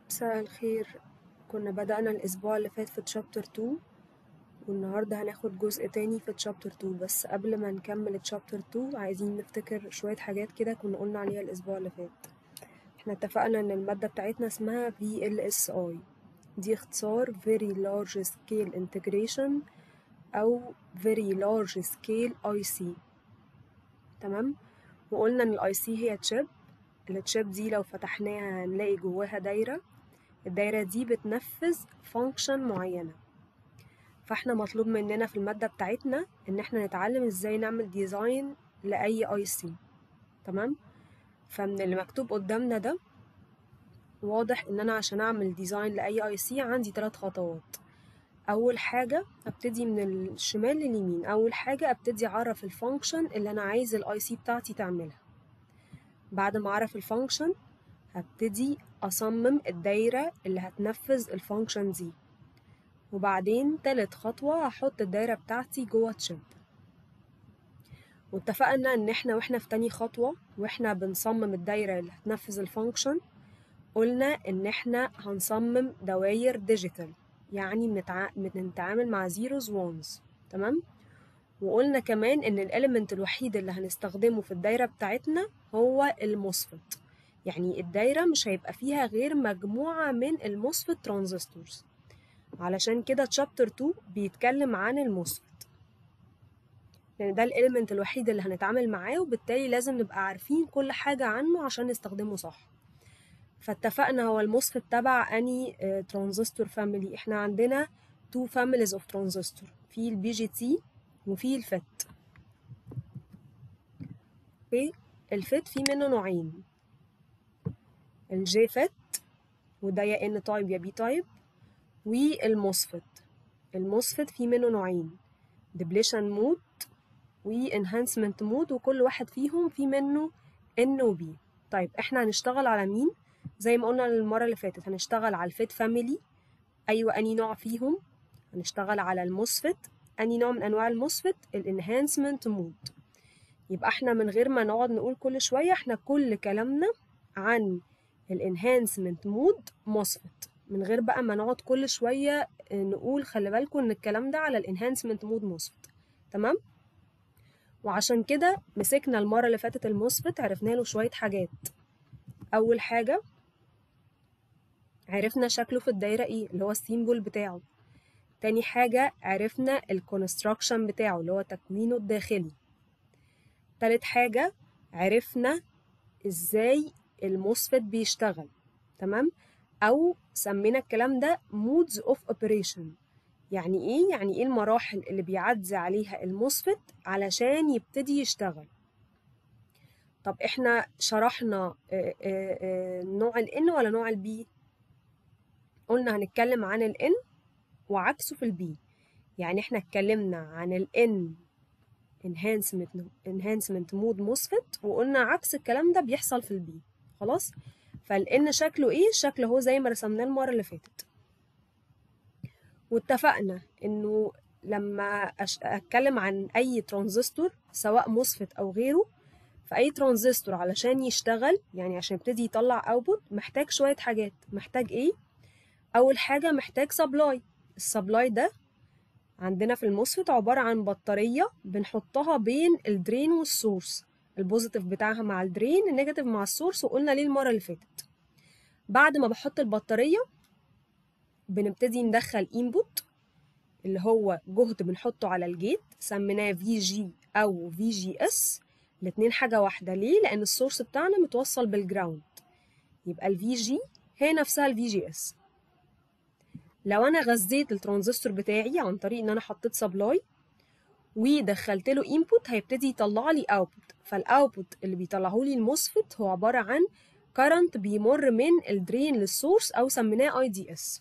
مساء الخير كنا بدأنا الأسبوع اللي فات في تشابتر 2 والنهاردة هناخد جزء تاني في تشابتر 2 بس قبل ما نكمل تشابتر 2 عايزين نفتكر شوية حاجات كده كنا قلنا عليها الأسبوع اللي فات احنا اتفقنا إن المادة بتاعتنا اسمها VLSI دي اختصار Very Large Scale Integration أو Very Large Scale IC تمام وقلنا إن ال IC هي تشيب التشيب دي لو فتحناها هنلاقي جواها دايرة الدايرة دي بتنفذ فانكشن معينة فاحنا مطلوب مننا في المادة بتاعتنا ان احنا نتعلم ازاي نعمل ديزاين لأي اي سي تمام فمن اللي مكتوب قدامنا ده واضح ان انا عشان اعمل ديزاين لأي اي سي عندي ثلاث خطوات اول حاجة ابتدي من الشمال لليمين اول حاجة ابتدي اعرف الفانكشن اللي انا عايز الاي سي بتاعتي تعملها بعد ما اعرف الفانكشن هبتدي أصمم الدايرة اللي هتنفذ الفانكشن دي وبعدين تالت خطوة هحط الدايرة بتاعتي جوه تشيب واتفقنا ان احنا واحنا في تاني خطوة واحنا بنصمم الدايرة اللي هتنفذ الفانكشن قلنا ان احنا هنصمم دواير ديجيتال يعني بنتع... بنتعامل مع زيروز وونز تمام وقلنا كمان ان الاليمنت الوحيد اللي هنستخدمه في الدايرة بتاعتنا هو الموسفت يعني الدايرة مش هيبقى فيها غير مجموعة من الموسفت ترانزستورز علشان كده تشابتر 2 بيتكلم عن الموسفت لان ده الاليمنت الوحيد اللي هنتعامل معاه وبالتالي لازم نبقى عارفين كل حاجة عنه عشان نستخدمه صح فاتفقنا هو الموسفت تبع اني ترانزستور فاميلي احنا عندنا تو فاميليز اوف ترانزستور في البي جي تي وفي الفت اوكي الفت في منه نوعين الجي فت وده يا ان تايب يا بي تايب والموسفت الموسفت في منه نوعين ديبليشن مود وانهانسمنت مود وكل واحد فيهم في منه ان وبي طيب احنا هنشتغل على مين زي ما قلنا المره اللي فاتت هنشتغل على الفيت فاميلي ايوه اني نوع فيهم هنشتغل على الموسفت اني نوع من انواع الموسفت الانهانسمنت مود يبقى احنا من غير ما نقعد نقول كل شويه احنا كل كلامنا عن الانهانسمنت مود موسفت من غير بقى ما نقعد كل شويه نقول خلي بالكم ان الكلام ده على الانهانسمنت مود موسفت تمام وعشان كده مسكنا المره اللي فاتت الموسفت عرفنا له شويه حاجات اول حاجه عرفنا شكله في الدايره ايه اللي هو السيمبل بتاعه تاني حاجه عرفنا الكونستراكشن بتاعه اللي هو تكوينه الداخلي تالت حاجه عرفنا ازاي الموسفت بيشتغل تمام او سمينا الكلام ده modes of operation يعني ايه يعني ايه المراحل اللي بيعدي عليها الموسفت علشان يبتدي يشتغل طب احنا شرحنا نوع الان ولا نوع البي قلنا هنتكلم عن الان وعكسه في البي يعني احنا اتكلمنا عن الان enhancement enhancement mode MOSFET وقلنا عكس الكلام ده بيحصل في البي خلاص فالان شكله ايه شكله هو زي ما رسمناه المره اللي فاتت واتفقنا انه لما أش... اتكلم عن اي ترانزستور سواء موسفت او غيره فاي ترانزستور علشان يشتغل يعني عشان يبتدي يطلع اوتبوت محتاج شويه حاجات محتاج ايه اول حاجه محتاج سبلاي السبلاي ده عندنا في الموسفت عباره عن بطاريه بنحطها بين الدرين والسورس البوزيتيف بتاعها مع الدرين النيجاتيف مع السورس وقلنا ليه المره اللي فاتت بعد ما بحط البطاريه بنبتدي ندخل انبوت اللي هو جهد بنحطه على الجيت سميناه في جي او في جي اس الاتنين حاجه واحده ليه لان السورس بتاعنا متوصل بالجراوند يبقى الفي جي هي نفسها الفي جي اس لو انا غذيت الترانزستور بتاعي عن طريق ان انا حطيت سبلاي ودخلت له انبوت هيبتدي يطلع لي اوتبوت فالاوتبوت اللي بيطلعه لي الموسفت هو عباره عن كرنت بيمر من الدرين للسورس او سميناه اي دي اس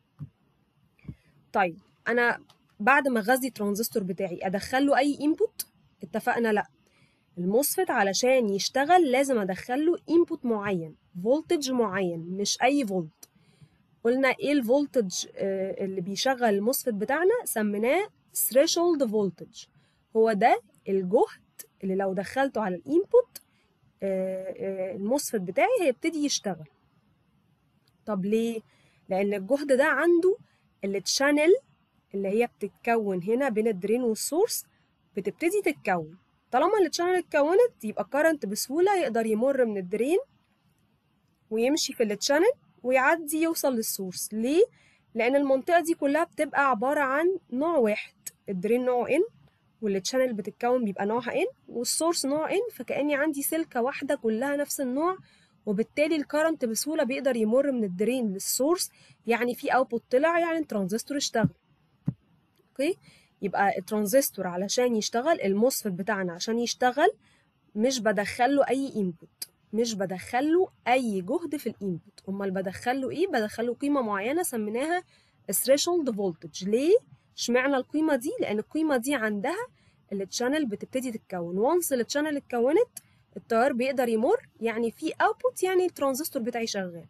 طيب انا بعد ما اغذي الترانزستور بتاعي ادخل له اي انبوت اتفقنا لا الموسفت علشان يشتغل لازم ادخل له انبوت معين فولتج معين مش اي فولت قلنا ايه الفولتج اللي بيشغل الموسفت بتاعنا سميناه threshold voltage هو ده الجهد اللي لو دخلته على الانبوت الموسفت بتاعي هيبتدي يشتغل طب ليه لان الجهد ده عنده التشانل اللي هي بتتكون هنا بين الدرين والسورس بتبتدي تتكون طالما التشانل اتكونت يبقى الكرنت بسهوله يقدر يمر من الدرين ويمشي في التشانل ويعدي يوصل للسورس ليه لان المنطقه دي كلها بتبقى عباره عن نوع واحد الدرين نوعه ان والتشانل بتتكون بيبقى نوعها ان والسورس نوع ان فكاني عندي سلكه واحده كلها نفس النوع وبالتالي الكرنت بسهوله بيقدر يمر من الدرين للسورس يعني في اوتبوت طلع يعني الترانزستور اشتغل اوكي يبقى الترانزستور علشان يشتغل الموسفيت بتاعنا عشان يشتغل مش بدخله اي انبوت مش بدخله اي جهد في الانبوت امال بدخله ايه بدخله قيمه معينه سميناها الثريشولد فولتج ليه اشمعنى القيمه دي لان القيمه دي عندها التشانل بتبتدي تتكون وانس التشانل اتكونت التيار بيقدر يمر يعني في اوتبوت يعني الترانزستور بتاعي شغال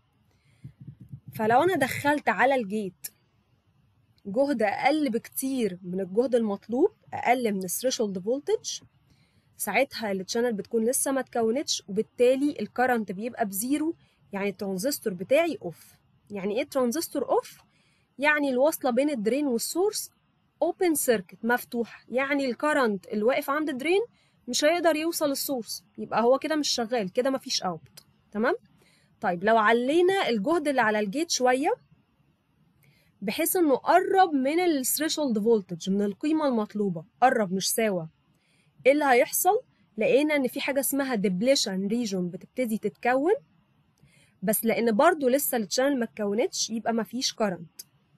فلو انا دخلت على الجيت جهد اقل بكتير من الجهد المطلوب اقل من الثريشولد فولتج ساعتها التشانل بتكون لسه ما اتكونتش وبالتالي الكرنت بيبقى بزيرو يعني الترانزستور بتاعي اوف يعني ايه الترانزستور اوف يعني الوصله بين الدرين والسورس اوبن سيركت مفتوح يعني الكرنت اللي واقف عند الدرين مش هيقدر يوصل السورس يبقى هو كده مش شغال كده مفيش اوت تمام طيب لو علينا الجهد اللي على الجيت شويه بحيث انه قرب من الثريشولد فولتج من القيمه المطلوبه قرب مش ساوى ايه اللي هيحصل لقينا ان في حاجه اسمها ديبليشن ريجون بتبتدي تتكون بس لان برضو لسه التشانل ما اتكونتش يبقى مفيش كرنت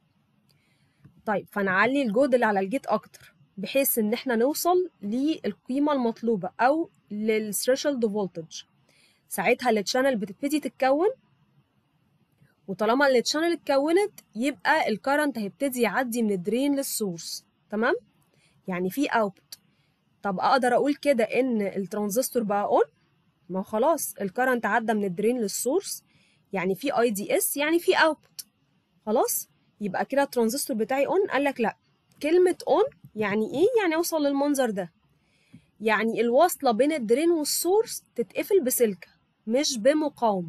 طيب فنعلي الجهد اللي على الجيت اكتر بحيث ان احنا نوصل للقيمه المطلوبه او للثريشولد فولتج ساعتها التشانل بتبتدي تتكون وطالما التشانل اتكونت يبقى الكرنت هيبتدي يعدي من الدرين للسورس تمام يعني في اوتبوت طب اقدر اقول كده ان الترانزستور بقى اون ما خلاص الكرنت عدى من الدرين للسورس يعني في اي دي اس يعني في اوتبوت خلاص يبقى كده الترانزستور بتاعي اون قال لك لا كلمه اون يعني ايه يعني اوصل للمنظر ده يعني الوصله بين الدرين والسورس تتقفل بسلكه مش بمقاومه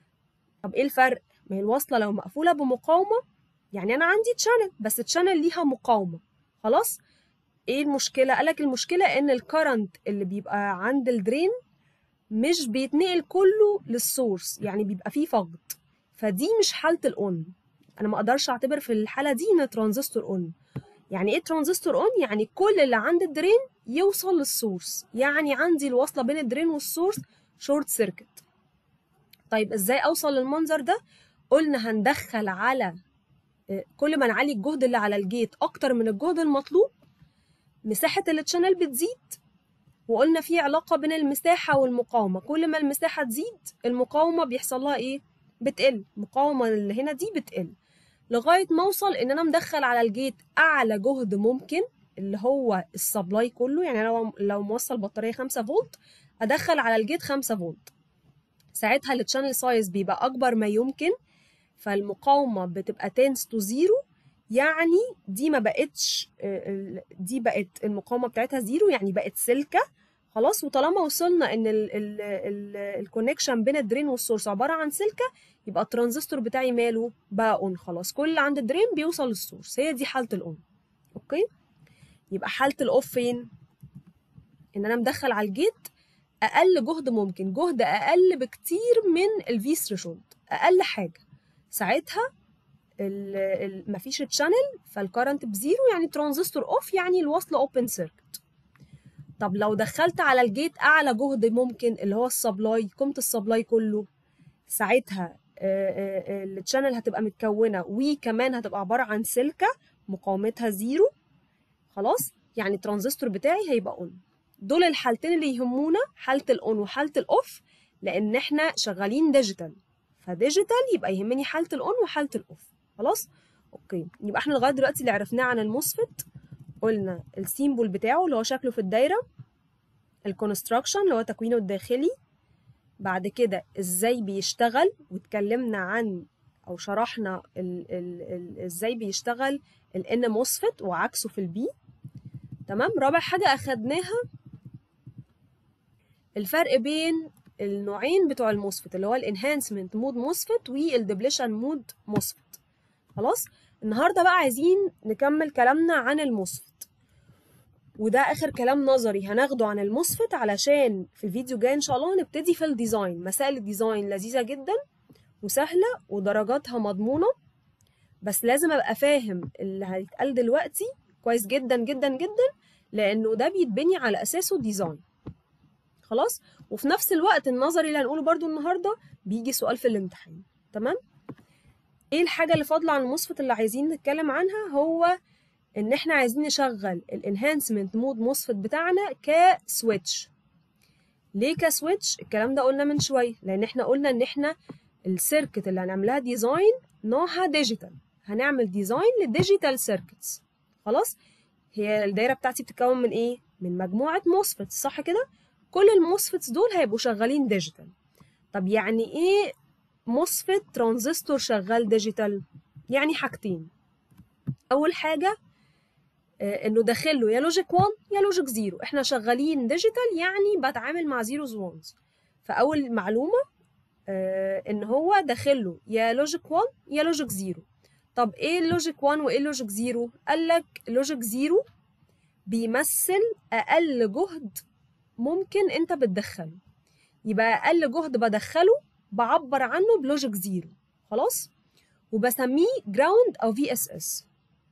طب ايه الفرق ما هي الوصله لو مقفوله بمقاومه يعني انا عندي تشانل بس تشانل ليها مقاومه خلاص ايه المشكله قالك المشكله ان الكرنت اللي بيبقى عند الدرين مش بيتنقل كله للسورس يعني بيبقى فيه فقد فدي مش حاله الاون انا ما اقدرش اعتبر في الحاله دي ان ترانزستور اون يعني ايه ترانزستور اون يعني كل اللي عند الدرين يوصل للسورس يعني عندي الوصله بين الدرين والسورس شورت سيركت طيب ازاي اوصل للمنظر ده قلنا هندخل على كل ما نعلي الجهد اللي على الجيت اكتر من الجهد المطلوب مساحه التشانل بتزيد وقلنا في علاقه بين المساحه والمقاومه كل ما المساحه تزيد المقاومه بيحصل لها ايه بتقل المقاومه اللي هنا دي بتقل لغايه ما اوصل ان انا مدخل على الجيت اعلى جهد ممكن اللي هو السبلاي كله يعني لو لو موصل بطاريه 5 فولت ادخل على الجيت 5 فولت ساعتها التشانل سايز بيبقى اكبر ما يمكن فالمقاومه بتبقى تنس تو زيرو يعني دي ما بقتش دي بقت المقاومه بتاعتها زيرو يعني بقت سلكه خلاص وطالما وصلنا ان الكونكشن بين الدرين والسورس عباره عن سلكه يبقى الترانزستور بتاعي ماله بقى اون خلاص كل اللي عند الدرين بيوصل للسورس هي دي حاله الاون اوكي يبقى حاله الاوف فين ان انا مدخل على الجيت اقل جهد ممكن جهد اقل بكتير من الفي ثريشولد اقل حاجه ساعتها مفيش تشانل فالكرنت بزيرو يعني ترانزستور اوف يعني الوصله اوبن سيركت طب لو دخلت على الجيت اعلى جهد ممكن اللي هو السبلاي قيمه السبلاي كله ساعتها التشانل هتبقى متكونه وكمان هتبقى عباره عن سلكه مقاومتها زيرو خلاص يعني الترانزستور بتاعي هيبقى اون دول الحالتين اللي يهمونا حاله الاون وحاله الاوف لان احنا شغالين ديجيتال فديجيتال يبقى يهمني حاله الاون وحاله الاوف خلاص اوكي يبقى احنا لغايه دلوقتي اللي عرفناه عن الموسفيت قلنا السيمبل بتاعه اللي هو شكله في الدايره الكونستراكشن اللي هو تكوينه الداخلي بعد كده ازاي بيشتغل واتكلمنا عن او شرحنا ال ال ال ازاي بيشتغل الان موسفيت وعكسه في البي تمام رابع حاجه اخدناها الفرق بين النوعين بتوع الموسفت اللي هو الانهانسمنت مود موسفت والدبليشن مود موسفت خلاص النهارده بقى عايزين نكمل كلامنا عن الموسفت وده اخر كلام نظري هناخده عن الموسفت علشان في الفيديو الجاي ان شاء الله نبتدي في الديزاين مسائل الديزاين لذيذه جدا وسهله ودرجاتها مضمونه بس لازم ابقى فاهم اللي هيتقال دلوقتي كويس جدا جدا جدا لانه ده بيتبني على اساسه ديزاين خلاص وفي نفس الوقت النظري اللي هنقوله برضو النهارده بيجي سؤال في الامتحان تمام ايه الحاجه اللي فاضله عن الموسفت اللي عايزين نتكلم عنها هو ان احنا عايزين نشغل الانهانسمنت مود موسفت بتاعنا كسويتش ليه كسويتش الكلام ده قلنا من شويه لان احنا قلنا ان احنا السيركت اللي هنعملها ديزاين نوعها ديجيتال هنعمل ديزاين للديجيتال سيركتس خلاص هي الدايره بتاعتي بتتكون من ايه من مجموعه موسفتس صح كده كل الموسفتس دول هيبقوا شغالين ديجيتال طب يعني ايه موسفت ترانزستور شغال ديجيتال يعني حاجتين اول حاجه آه انه داخله يا لوجيك 1 يا لوجيك 0 احنا شغالين ديجيتال يعني بتعامل مع زيروز وانز فاول معلومه آه ان هو داخله يا لوجيك 1 يا لوجيك 0 طب ايه اللوجيك 1 وايه اللوجيك 0 قال لك لوجيك 0 بيمثل اقل جهد ممكن انت بتدخله يبقى اقل جهد بدخله بعبر عنه بلوجيك 0 خلاص وبسميه جراوند او في اس اس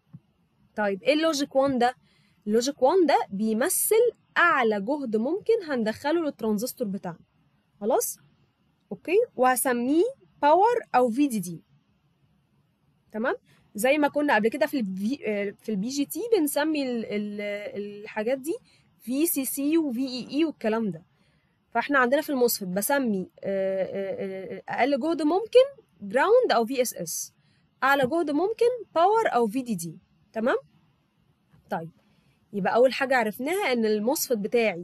طيب ايه اللوجيك 1 ده اللوجيك 1 ده بيمثل اعلى جهد ممكن هندخله للترانزستور بتاعنا خلاص اوكي وهسميه باور او في دي دي تمام زي ما كنا قبل كده في البي في البي جي تي بنسمي ال ال الحاجات دي في سي سي وفي اي اي والكلام ده فاحنا عندنا في الموسفت بسمي اقل جهد ممكن جراوند او في اس اس اعلى جهد ممكن باور او في دي دي تمام طيب يبقى اول حاجه عرفناها ان الموسفت بتاعي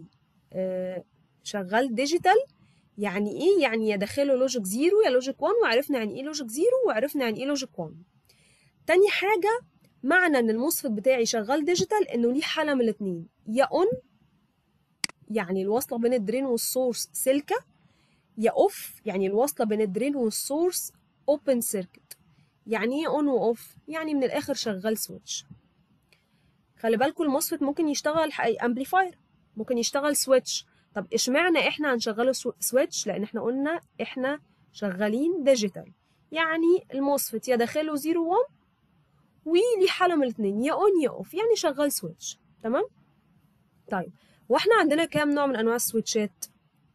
شغال ديجيتال يعني ايه يعني يا داخله لوجيك 0 يا لوجيك 1 وعرفنا يعني ايه لوجيك 0 وعرفنا يعني ايه لوجيك 1 تاني حاجه معنى ان الموسفت بتاعي شغال ديجيتال انه ليه حاله من الاثنين يا اون يعني الوصله بين الدرين والسورس سلكه يا اوف يعني الوصله بين الدرين والسورس اوبن سيركت يعني ايه اون واوف يعني من الاخر شغال سويتش خلي بالكم الموسفت ممكن يشتغل امبليفاير ممكن يشتغل سويتش طب اشمعنى احنا هنشغله سويتش لان احنا قلنا احنا شغالين ديجيتال يعني الموسفت يا داخله 0 1 وليه حاله من الاثنين يا اون يا اوف يعني شغال سويتش تمام طيب واحنا عندنا كام نوع من انواع السويتشات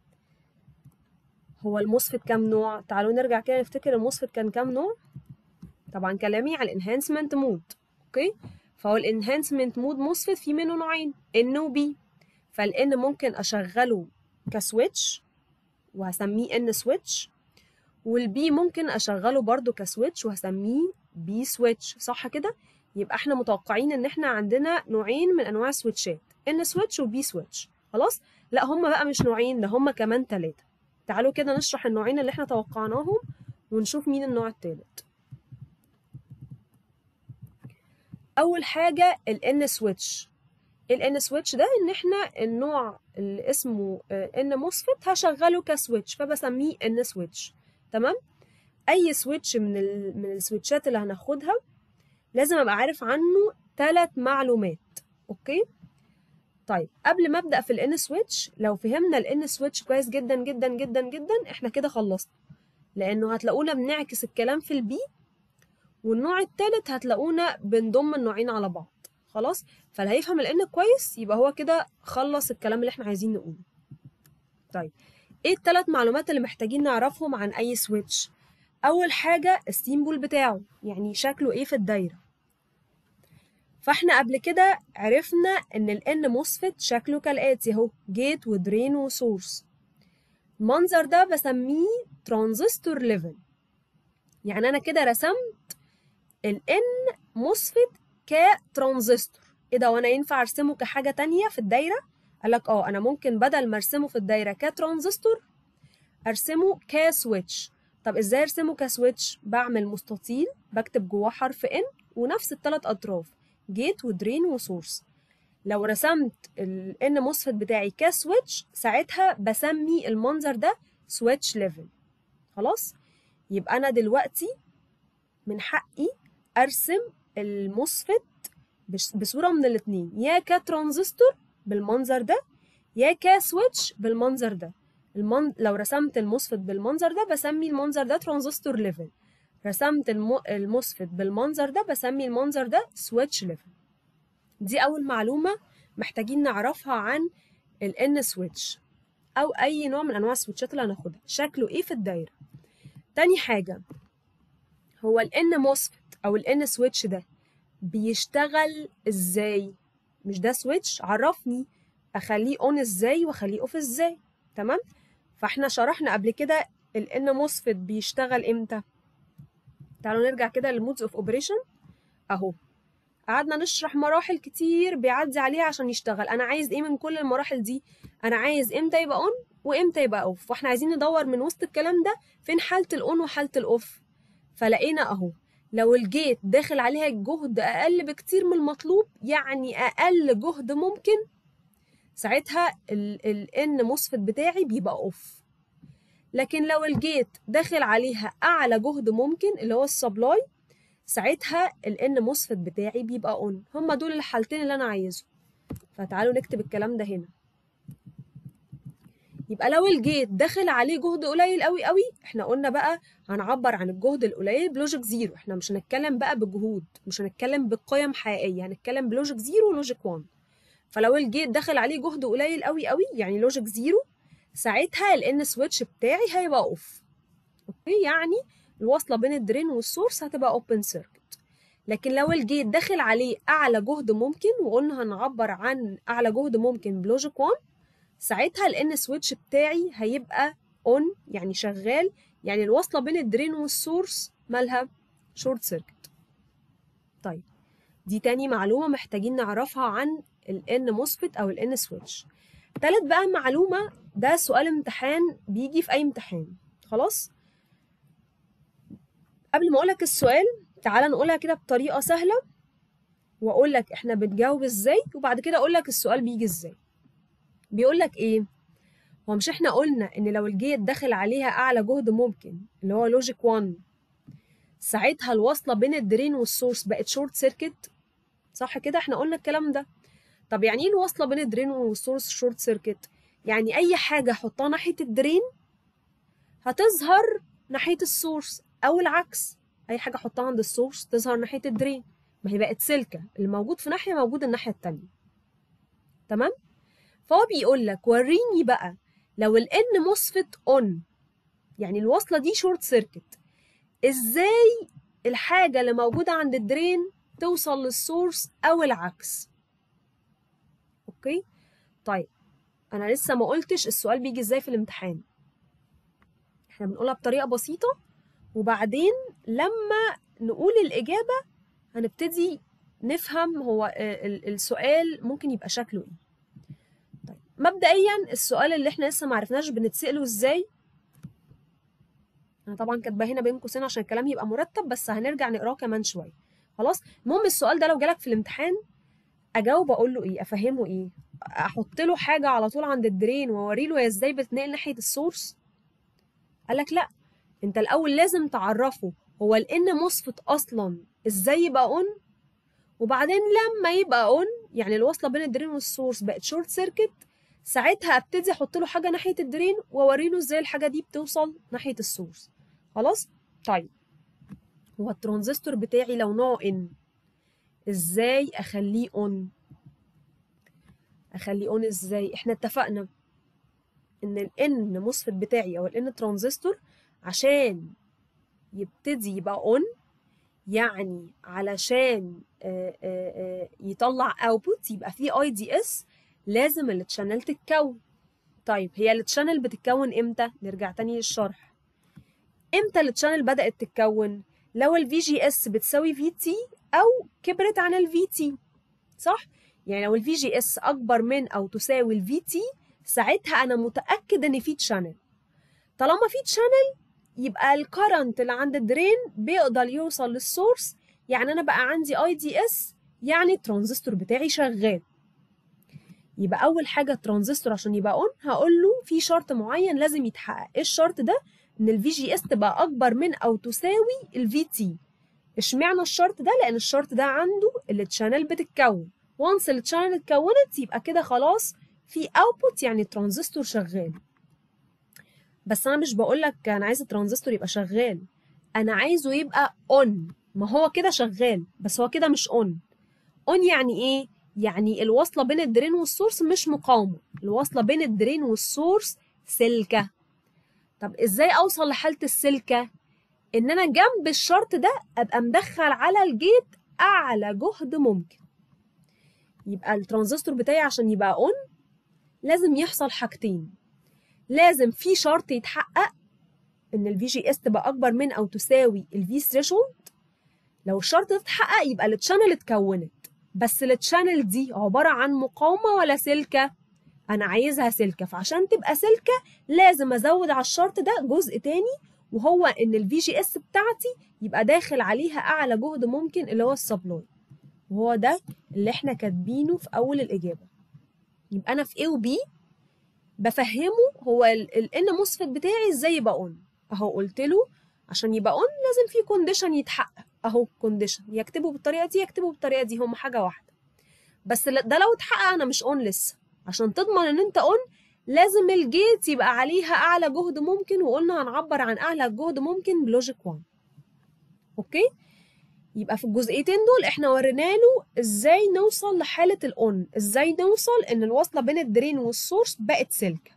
هو الموسفت كام نوع تعالوا نرجع كده نفتكر الموسفت كان كام نوع طبعا كلامي على الانهانسمنت مود اوكي فهو الانهانسمنت مود موسفت في منه نوعين ان وبي فالان ممكن اشغله كسويتش وهسميه ان سويتش والبي ممكن اشغله برضو كسويتش وهسميه بي سويتش صح كده يبقى احنا متوقعين ان احنا عندنا نوعين من انواع السويتشات ان سويتش وبي سويتش خلاص لا هم بقى مش نوعين ده هم كمان ثلاثه تعالوا كده نشرح النوعين اللي احنا توقعناهم ونشوف مين النوع الثالث اول حاجه الان سويتش الان سويتش ده ان احنا النوع اللي اسمه ان موسفت هشغله كسويتش فبسميه ان سويتش تمام اي سويتش من ال... من السويتشات اللي هناخدها لازم ابقى عارف عنه ثلاث معلومات اوكي طيب قبل ما ابدا في الان سويتش لو فهمنا الان سويتش كويس جدا جدا جدا جدا احنا كده خلصنا لانه هتلاقونا بنعكس الكلام في البي والنوع الثالث هتلاقونا بنضم النوعين على بعض خلاص فاللي هيفهم الان كويس يبقى هو كده خلص الكلام اللي احنا عايزين نقوله طيب ايه الثلاث معلومات اللي محتاجين نعرفهم عن اي سويتش اول حاجه السيمبول بتاعه يعني شكله ايه في الدايره فاحنا قبل كده عرفنا ان الان موسفت شكله كالاتي اهو جيت ودرين وسورس المنظر ده بسميه ترانزستور ليفل يعني انا كده رسمت الان موسفت كترانزستور ايه ده وانا ينفع ارسمه كحاجه تانية في الدايره قالك اه انا ممكن بدل ما ارسمه في الدايره كترانزستور ارسمه كسويتش طب ازاي ارسمه كسويتش بعمل مستطيل بكتب جواه حرف ان ونفس الثلاث اطراف جيت ودرين وسورس لو رسمت الان موسفت بتاعي كسويتش ساعتها بسمي المنظر ده switch level خلاص يبقى انا دلوقتي من حقي ارسم الموسفيت بش- بصوره من الاثنين يا كترانزستور بالمنظر ده يا كسويتش بالمنظر ده المن... لو رسمت الموسفيت بالمنظر ده بسمي المنظر ده ترانزستور ليفل رسمت الم... الموسفيت بالمنظر ده بسمي المنظر ده سويتش ليفل دي اول معلومه محتاجين نعرفها عن الان سويتش او اي نوع من انواع السويتشات اللي هناخدها شكله ايه في الدايره تاني حاجه هو الان موسفيت او الان سويتش ده بيشتغل ازاي مش ده سويتش عرفني اخليه اون ازاي واخليه اوف ازاي تمام فاحنا شرحنا قبل كده الان موسفيت بيشتغل امتى تعالوا نرجع كده للمودز اوف اوبريشن اهو قعدنا نشرح مراحل كتير بيعدي عليها عشان يشتغل انا عايز ايه من كل المراحل دي انا عايز امتى يبقى اون وامتى يبقى اوف واحنا عايزين ندور من وسط الكلام ده فين حاله الاون وحاله الاوف فلقينا اهو لو الجيت داخل عليها جهد اقل بكتير من المطلوب يعني اقل جهد ممكن ساعتها الان موسفيت بتاعي بيبقى اوف لكن لو الجيت داخل عليها اعلى جهد ممكن اللي هو السبلاي ساعتها الان موسفيت بتاعي بيبقى اون هما دول الحالتين اللي انا عايزهم فتعالوا نكتب الكلام ده هنا يبقى لو الجيت داخل عليه جهد قليل قوي قوي احنا قلنا بقى هنعبر عن الجهد القليل بلوجيك زيرو احنا مش هنتكلم بقى بالجهود مش هنتكلم بقيم حقيقيه هنتكلم بلوجيك زيرو ولوجيك 1 فلو الجيت داخل عليه جهد قليل قوي قوي يعني لوجيك زيرو ساعتها الان سويتش بتاعي هيبقى اوف اوكي يعني الوصله بين الدرين والسورس هتبقى اوبن سيركت لكن لو الجيت داخل عليه اعلى جهد ممكن وقلنا هنعبر عن اعلى جهد ممكن بلوجيك 1 ساعتها الان سويتش بتاعي هيبقى اون يعني شغال يعني الوصله بين الدرين والسورس مالها شورت سيركت طيب دي تاني معلومه محتاجين نعرفها عن الان موسفيت او الان سويتش تالت بقى معلومه ده سؤال امتحان بيجي في اي امتحان خلاص قبل ما اقولك السؤال تعال نقولها كده بطريقه سهله واقول لك احنا بنجاوب ازاي وبعد كده اقول لك السؤال بيجي ازاي بيقول لك ايه هو مش احنا قلنا ان لو الجيت داخل عليها اعلى جهد ممكن اللي هو لوجيك 1 ساعتها الوصله بين الدرين والسورس بقت شورت سيركت صح كده احنا قلنا الكلام ده طب يعني ايه الوصله بين الدرين والسورس شورت سيركت يعني اي حاجه احطها ناحيه الدرين هتظهر ناحيه السورس او العكس اي حاجه احطها عند السورس تظهر ناحيه الدرين ما هي بقت سلكه اللي موجود في ناحيه موجود الناحيه التانية تمام فهو بيقول لك وريني بقى لو الان موسفيت اون يعني الوصله دي شورت سيركت ازاي الحاجه اللي موجوده عند الدرين توصل للسورس او العكس اوكي طيب انا لسه ما قلتش السؤال بيجي ازاي في الامتحان احنا بنقولها بطريقه بسيطه وبعدين لما نقول الاجابه هنبتدي نفهم هو السؤال ممكن يبقى شكله ايه طيب مبدئيا السؤال اللي احنا لسه ما عرفناش بنتساله ازاي انا طبعا كاتباه هنا بين قوسين عشان الكلام يبقى مرتب بس هنرجع نقراه كمان شويه خلاص المهم السؤال ده لو جالك في الامتحان اجاوب اقول له ايه افهمه ايه احط له حاجه على طول عند الدرين واوري له هي ازاي بتنقل ناحيه السورس قال لك لا انت الاول لازم تعرفه هو الان موسفت اصلا ازاي يبقى اون وبعدين لما يبقى اون يعني الوصله بين الدرين والسورس بقت شورت سيركت ساعتها ابتدي احط له حاجه ناحيه الدرين واوري له ازاي الحاجه دي بتوصل ناحيه السورس خلاص طيب هو الترانزستور بتاعي لو نوعه ان ازاي اخليه اون اخليه اون ازاي احنا اتفقنا ان الان موسفت بتاعي او الان ترانزستور عشان يبتدي يبقى اون يعني علشان آآ آآ يطلع اوتبوت يبقى فيه اي دي اس لازم التشانل تتكون طيب هي التشانل بتتكون امتى نرجع تاني للشرح امتى التشانل بدات تتكون لو الفي جي اس بتساوي في تي او كبرت عن الفي تي صح يعني لو الفي جي اس اكبر من او تساوي الفي تي ساعتها انا متاكد ان في تشانل طالما في تشانل يبقى الكرنت اللي عند الدرين بيقدر يوصل للسورس يعني انا بقى عندي اي دي اس يعني الترانزستور بتاعي شغال يبقى اول حاجه الترانزستور عشان يبقى اون هقول له في شرط معين لازم يتحقق ايه الشرط ده ان الفي جي اس تبقى اكبر من او تساوي الفي تي اشمعنى الشرط ده لان الشرط ده عنده التشانل بتتكون وانس التشانل اتكونت يبقى كده خلاص في اوتبوت يعني الترانزستور شغال بس انا مش بقول لك انا عايز الترانزستور يبقى شغال انا عايزه يبقى اون ما هو كده شغال بس هو كده مش اون اون يعني ايه يعني الوصله بين الدرين والسورس مش مقاومه الوصله بين الدرين والسورس سلكه طب ازاي اوصل لحاله السلكه ان انا جنب الشرط ده ابقى مدخل على الجيت اعلى جهد ممكن يبقى الترانزستور بتاعي عشان يبقى اون لازم يحصل حاجتين لازم في شرط يتحقق ان الفي جي اس تبقى اكبر من او تساوي الفي ثريشولد لو الشرط ده اتحقق يبقى التشانل اتكونت بس التشانل دي عباره عن مقاومه ولا سلكه انا عايزها سلكه فعشان تبقى سلكه لازم ازود على الشرط ده جزء تاني وهو ان الفي جي اس بتاعتي يبقى داخل عليها اعلى جهد ممكن اللي هو السبلاي وهو ده اللي احنا كاتبينه في اول الاجابه يبقى انا في A و B بفهمه هو الان موسفيت بتاعي ازاي يبقى اون اهو قلت له عشان يبقى اون لازم في كونديشن يتحقق اهو كونديشن يكتبه بالطريقه دي يكتبه بالطريقه دي هم حاجه واحده بس ده لو اتحقق انا مش اون لسه عشان تضمن ان انت اون لازم الجيت يبقى عليها اعلى جهد ممكن وقلنا هنعبر عن اعلى جهد ممكن بلوجيك 1 اوكي يبقى في الجزئيتين دول احنا ورينا له ازاي نوصل لحاله الاون ازاي نوصل ان الوصله بين الدرين والسورس بقت سلكه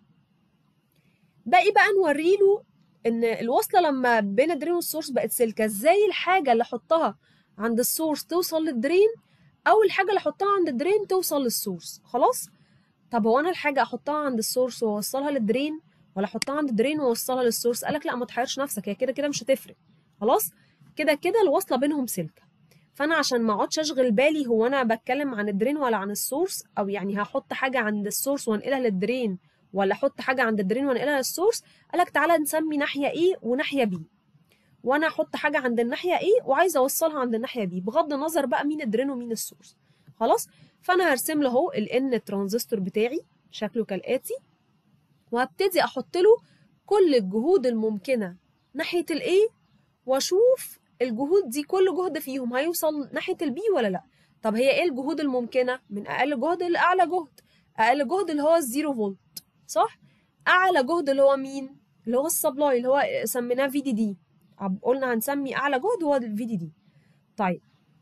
باقي بقى نوري له ان الوصله لما بين الدرين والسورس بقت سلكه ازاي الحاجه اللي احطها عند السورس توصل للدرين او الحاجه اللي احطها عند الدرين توصل للسورس خلاص طب هو انا الحاجه احطها عند السورس واوصلها للدرين ولا احطها عند الدرين واوصلها للسورس قالك لا ما تحيرش نفسك هي كده كده مش هتفرق خلاص كده كده الوصله بينهم سلكه فانا عشان ما اقعدش اشغل بالي هو انا بتكلم عن الدرين ولا عن السورس او يعني هحط حاجه عند السورس وانقلها للدرين ولا احط حاجه عند الدرين وانقلها للسورس قالك تعالى نسمي ناحيه ايه وناحيه بي وانا احط حاجه عند الناحيه ايه وعايزه اوصلها عند الناحيه بي بغض النظر بقى مين الدرين ومين السورس خلاص فانا هرسم له اهو الان ترانزستور بتاعي شكله كالاتي وهبتدي احط له كل الجهود الممكنه ناحيه الايه واشوف الجهود دي كل جهد فيهم هيوصل ناحيه البي ولا لا طب هي ايه الجهود الممكنه من اقل جهد لاعلى جهد اقل جهد اللي هو الزيرو فولت صح اعلى جهد اللي هو مين اللي هو السبلاي اللي هو سميناه في دي دي قلنا هنسمي اعلى جهد هو الفي دي دي طيب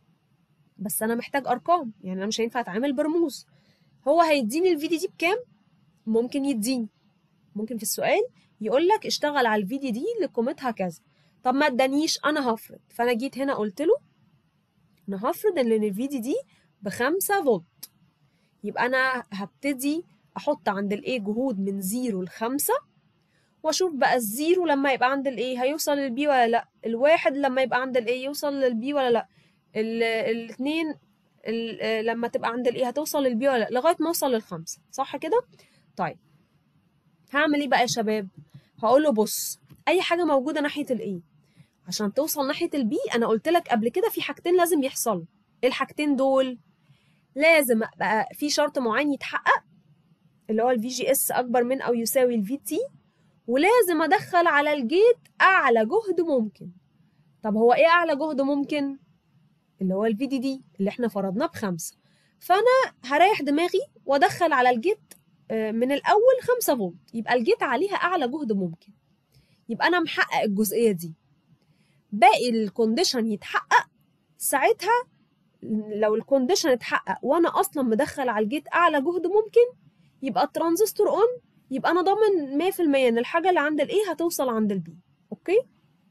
بس انا محتاج ارقام يعني انا مش هينفع اتعامل برموز هو هيديني الفي دي دي بكام ممكن يديني ممكن في السؤال يقول لك اشتغل على الفي دي دي لقيمتها كذا طب ما ادانيش انا هفرض فانا جيت هنا قلت له انا هفرض ان الفي دي دي بخمسة فولت يبقى انا هبتدي احط عند الايه جهود من زيرو لخمسة واشوف بقى الزيرو لما يبقى عند الايه هيوصل للبي ولا لا الواحد لما يبقى عند الايه يوصل للبي ولا لا الاثنين لما تبقى عند الايه هتوصل للبي ولا لا لغايه ما اوصل للخمسه صح كده طيب هعمل ايه بقى يا شباب هقول له بص اي حاجه موجوده ناحيه الايه عشان توصل ناحيه البي انا قلت لك قبل كده في حاجتين لازم يحصلوا ايه الحاجتين دول لازم بقى في شرط معين يتحقق اللي هو الفي جي اس اكبر من او يساوي الفي تي ولازم ادخل على الجيت اعلى جهد ممكن طب هو ايه اعلى جهد ممكن اللي هو الفي دي دي اللي احنا فرضناه بخمسة فانا هريح دماغي وادخل على الجيت من الاول 5 فولت يبقى الجيت عليها اعلى جهد ممكن يبقى انا محقق الجزئيه دي باقي الكونديشن يتحقق ساعتها لو الكونديشن اتحقق وانا اصلا مدخل على الجيت اعلى جهد ممكن يبقى الترانزستور اون يبقى انا ضامن 100% ان الحاجه اللي عند الايه هتوصل عند البي اوكي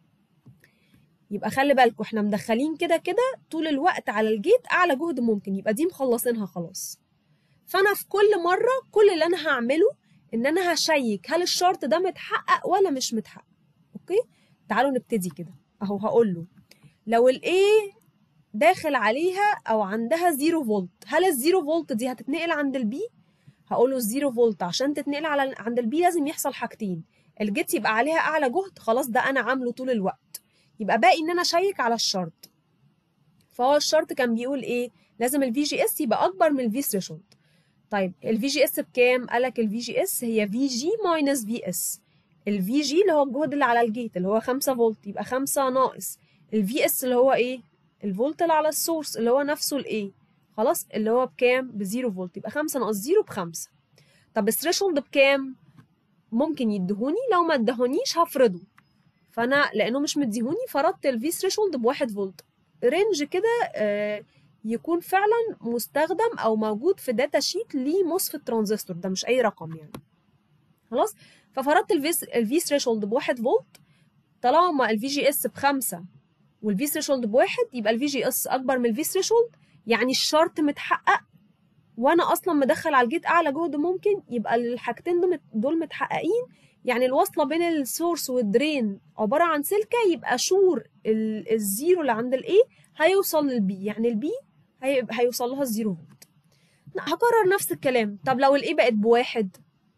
يبقى خلي بالكم احنا مدخلين كده كده طول الوقت على الجيت اعلى جهد ممكن يبقى دي مخلصينها خلاص فانا في كل مره كل اللي انا هعمله ان انا هشيك هل الشرط ده متحقق ولا مش متحقق اوكي تعالوا نبتدي كده اهو هقول له لو الايه داخل عليها او عندها زيرو فولت هل الزيرو فولت دي هتتنقل عند البي هقول له الزيرو فولت عشان تتنقل على عند البي لازم يحصل حاجتين الجيت يبقى عليها اعلى جهد خلاص ده انا عامله طول الوقت يبقى باقي ان انا اشيك على الشرط فهو الشرط كان بيقول ايه لازم الفي جي اس يبقى اكبر من الفي ثريشولد طيب الفي جي اس بكام قالك الفي جي اس هي في جي ماينس في اس الفي جي اللي هو الجهد اللي على الجيت اللي هو 5 فولت يبقى 5 ناقص الفي اس اللي هو ايه الفولت اللي على السورس اللي هو نفسه الايه خلاص اللي هو بكام بزيرو فولت يبقى 5 ناقص 0 بخمسة طب الثريشولد بكام ممكن يدهوني لو ما ادهونيش هفرضه فانا لانه مش مديهوني فرضت الفي ثريشولد بواحد فولت رينج كده آه يكون فعلا مستخدم او موجود في داتا شيت لمصف الترانزستور ده مش اي رقم يعني خلاص ففرضت الفي الفي ثريشولد بواحد فولت طالما الفي جي اس بخمسة والفي ثريشولد بواحد يبقى الفي جي اس اكبر من الفي ثريشولد يعني الشرط متحقق وانا اصلا مدخل على الجيت اعلى جهد ممكن يبقى الحاجتين دول متحققين يعني الوصله بين السورس والدرين عباره عن سلكه يبقى شور الزيرو اللي عند الاي هيوصل للبي يعني البي هيوصل لها الزيرو فولت هكرر نفس الكلام طب لو الاي بقت بواحد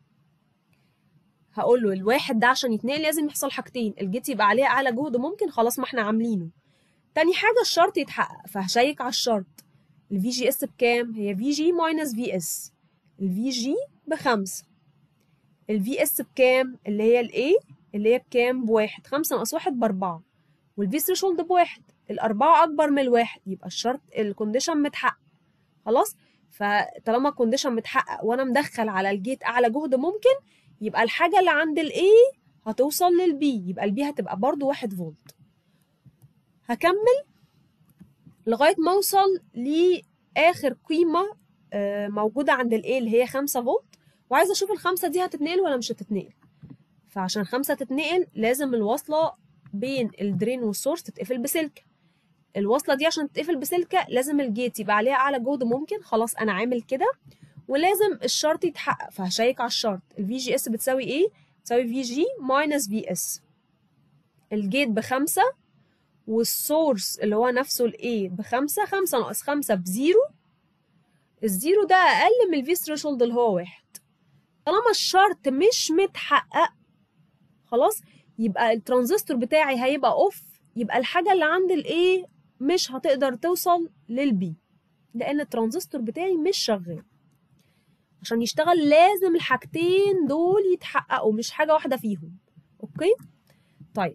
هقول له الواحد ده عشان يتنقل لازم يحصل حاجتين الجيت يبقى عليها اعلى جهد ممكن خلاص ما احنا عاملينه تاني حاجه الشرط يتحقق فهشيك على الشرط الفي جي اس بكام هي في جي ماينس في اس الفي جي بخمسة الفي اس بكام اللي هي الاي اللي هي بكام بواحد خمسة ناقص واحد بأربعة والفي ثريشولد بواحد الأربعة أكبر من الواحد يبقى الشرط الكونديشن متحقق خلاص فطالما الكونديشن متحقق وأنا مدخل على الجيت أعلى جهد ممكن يبقى الحاجة اللي عند الاي هتوصل للبي يبقى البي هتبقى برضو واحد فولت هكمل لغاية ما أوصل لآخر قيمة موجودة عند الاي اللي هي خمسة فولت وعايزة أشوف الخمسة دي هتتنقل ولا مش هتتنقل فعشان خمسة تتنقل لازم الوصلة بين الدرين والسورس تتقفل بسلكة الوصلة دي عشان تتقفل بسلكة لازم الجيت يبقى عليها أعلى جهد ممكن خلاص أنا عامل كده ولازم الشرط يتحقق فهشيك على الشرط الفي جي اس بتساوي ايه؟ بتساوي في جي ماينس في اس الجيت بخمسة والسورس اللي هو نفسه الاي بخمسة خمسة ناقص خمسة بزيرو الزيرو ده أقل من الفي ثريشولد اللي هو واحد طالما الشرط مش متحقق خلاص يبقى الترانزستور بتاعي هيبقى اوف يبقى الحاجة اللي عند الاي مش هتقدر توصل للبي لأن الترانزستور بتاعي مش شغال عشان يشتغل لازم الحاجتين دول يتحققوا مش حاجة واحدة فيهم اوكي طيب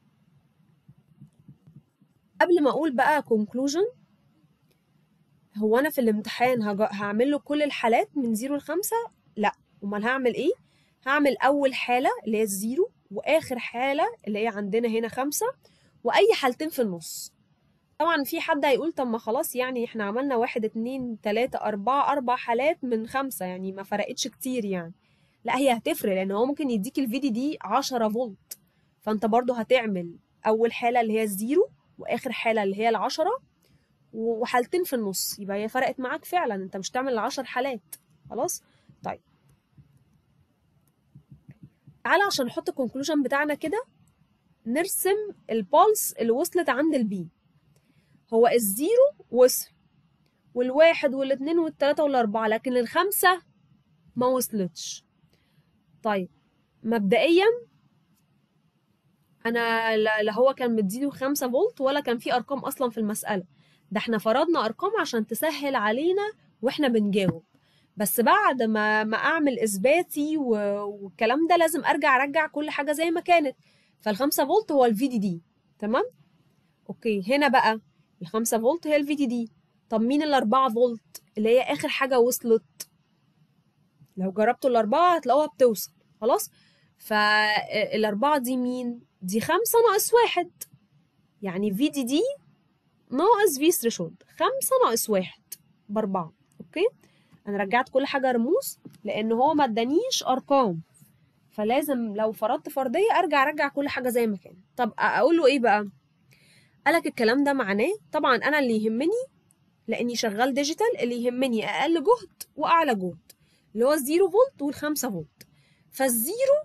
قبل ما اقول بقى conclusion هو انا في الامتحان هعمل له كل الحالات من زيرو لخمسة لا امال هعمل ايه هعمل اول حالة اللي هي الزيرو واخر حالة اللي هي عندنا هنا خمسة واي حالتين في النص طبعا في حد هيقول طب ما خلاص يعني احنا عملنا واحد اتنين تلاتة اربعة اربع حالات من خمسة يعني ما فرقتش كتير يعني لا هي هتفرق لان هو ممكن يديك الفي دي دي 10 فولت فانت برضو هتعمل اول حالة اللي هي الزيرو واخر حالة اللي هي العشرة وحالتين في النص يبقى هي فرقت معاك فعلا انت مش تعمل العشر حالات خلاص طيب تعالى عشان نحط الكونكلوجن بتاعنا كده نرسم البالس اللي وصلت عند البي هو الزيرو وصل والواحد والاتنين والتلاتة والأربعة لكن الخمسة ما وصلتش طيب مبدئيا أنا لا هو كان مديله خمسة فولت ولا كان في أرقام أصلا في المسألة ده احنا فرضنا أرقام عشان تسهل علينا واحنا بنجاوب بس بعد ما ما اعمل اثباتي والكلام ده لازم ارجع ارجع كل حاجه زي ما كانت فالخمسة فولت هو الفي دي دي تمام اوكي هنا بقى الخمسة فولت هي الفي دي دي طب مين الأربعة فولت اللي هي آخر حاجة وصلت لو جربتوا الأربعة هتلاقوها بتوصل خلاص فالأربعة دي مين دي خمسة ناقص واحد يعني في دي دي ناقص في ثريشولد خمسة ناقص واحد بأربعة أوكي أنا رجعت كل حاجة رموز لأن هو ما ادانيش أرقام فلازم لو فرضت فرضية أرجع أرجع كل حاجة زي ما كانت طب أقول له إيه بقى قالك الكلام ده معناه طبعا انا اللي يهمني لاني شغال ديجيتال اللي يهمني اقل جهد واعلى جهد اللي هو الزيرو فولت والخمسة فولت فالزيرو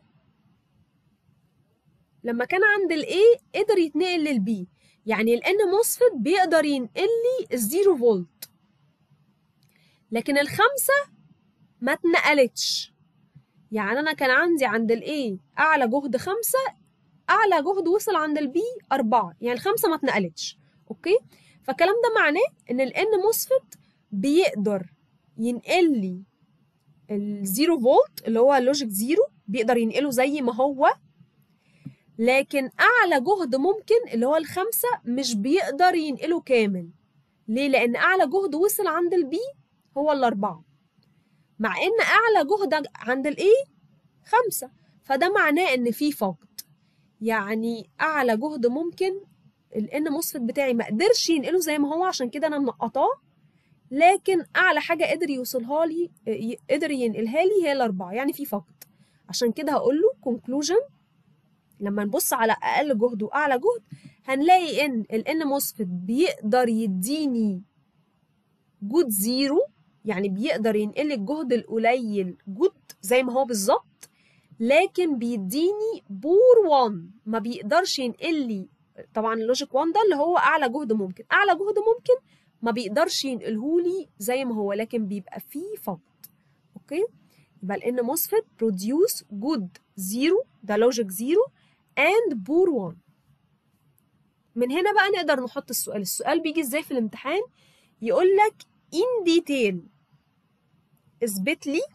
لما كان عند الاي قدر يتنقل للبي يعني الان موسفيت بيقدر ينقل لي الزيرو فولت لكن الخمسة ما اتنقلتش يعني انا كان عندي عند الاي اعلى جهد خمسة اعلى جهد وصل عند البي أربعة يعني الخمسة ما اتنقلتش اوكي فالكلام ده معناه ان الان موسفيت بيقدر ينقل لي الزيرو فولت اللي هو اللوجيك زيرو بيقدر ينقله زي ما هو لكن اعلى جهد ممكن اللي هو الخمسة مش بيقدر ينقله كامل ليه لان اعلى جهد وصل عند البي هو الاربعة مع ان اعلى جهد عند الايه خمسة فده معناه ان في فقد يعني اعلى جهد ممكن الان مصفت بتاعي ما قدرش ينقله زي ما هو عشان كده انا منقطاه لكن اعلى حاجه قدر يوصلها لي قدر ينقلها لي هي الاربعه يعني في فقد عشان كده هقول له conclusion لما نبص على اقل جهد واعلى جهد هنلاقي ان الان مصفت بيقدر يديني جود زيرو يعني بيقدر ينقل الجهد القليل جود زي ما هو بالظبط لكن بيديني بور 1 ما بيقدرش ينقل لي طبعا اللوجيك 1 ده اللي هو اعلى جهد ممكن اعلى جهد ممكن ما بيقدرش ينقلهولي زي ما هو لكن بيبقى فيه فقد اوكي يبقى الان موسفيت بروديوس جود زيرو ده لوجيك زيرو اند بور 1 من هنا بقى نقدر نحط السؤال السؤال بيجي ازاي في الامتحان يقول لك in detail اثبت لي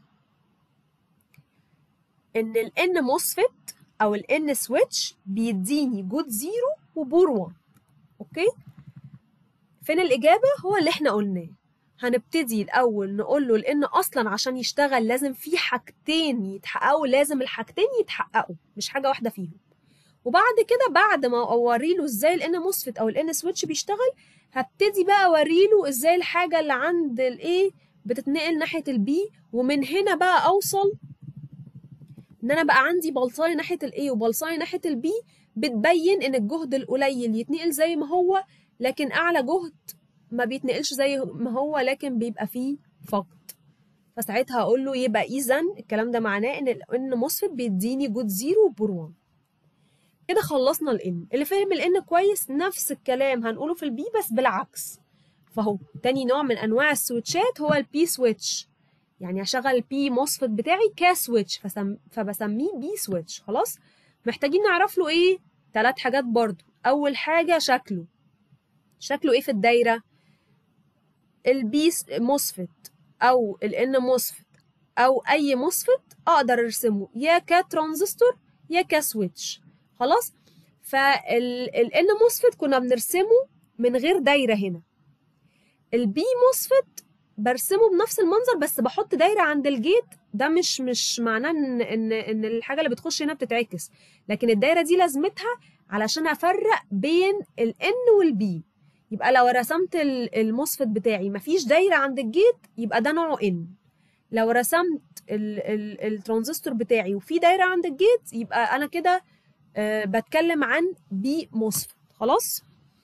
ان ال N MOSFET او ال N switch بيديني جود زيرو وبور 1 اوكي فين الاجابه هو اللي احنا قلناه هنبتدي الاول نقول له لان اصلا عشان يشتغل لازم في حاجتين يتحققوا لازم الحاجتين يتحققوا مش حاجه واحده فيهم وبعد كده بعد ما اوري له ازاي الان موسفت او الان سويتش بيشتغل هبتدي بقى اوري له ازاي الحاجه اللي عند الايه بتتنقل ناحيه البي ومن هنا بقى اوصل ان انا بقى عندي بلصايه ناحيه الاي وبلصايه ناحيه البي بتبين ان الجهد القليل يتنقل زي ما هو لكن اعلى جهد ما بيتنقلش زي ما هو لكن بيبقى فيه فقد فساعتها اقول له يبقى اذا الكلام ده معناه ان ان مصفت بيديني جود زيرو وبور 1 كده خلصنا الان اللي فاهم الان كويس نفس الكلام هنقوله في البي بس بالعكس فهو تاني نوع من انواع السويتشات هو البي سويتش يعني هشغل البي موسفت بتاعي كسويتش فسم... فبسميه بي سويتش خلاص محتاجين نعرف له ايه ثلاث حاجات برضو اول حاجه شكله شكله ايه في الدايره البي موسفت او الان موسفت او اي موسفت اقدر ارسمه يا كترانزستور يا كسويتش خلاص فالان موسفت كنا بنرسمه من غير دايره هنا البي موسفت برسمه بنفس المنظر بس بحط دايره عند الجيت ده مش مش معناه ان ان ان الحاجه اللي بتخش هنا بتتعكس لكن الدايره دي لازمتها علشان افرق بين الان والبي يبقى لو رسمت الموسفت بتاعي مفيش دايره عند الجيت يبقى ده نوعه ان لو رسمت الترانزستور بتاعي وفي دايره عند الجيت يبقى انا كده أه بتكلم عن بي موسفت خلاص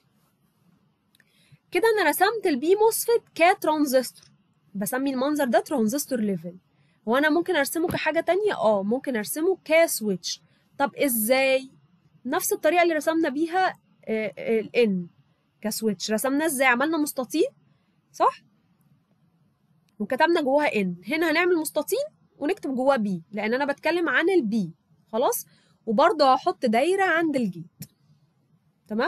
كده انا رسمت البي موسفت كترانزستور بسمي المنظر ده ترانزستور ليفل هو انا ممكن ارسمه كحاجه تانية اه ممكن ارسمه كسويتش طب ازاي نفس الطريقه اللي رسمنا بيها الان كسويتش رسمنا ازاي عملنا مستطيل صح وكتبنا جواها ان هنا هنعمل مستطيل ونكتب جواه بي لان انا بتكلم عن البي خلاص وبرضه هحط دايره عند الجيت تمام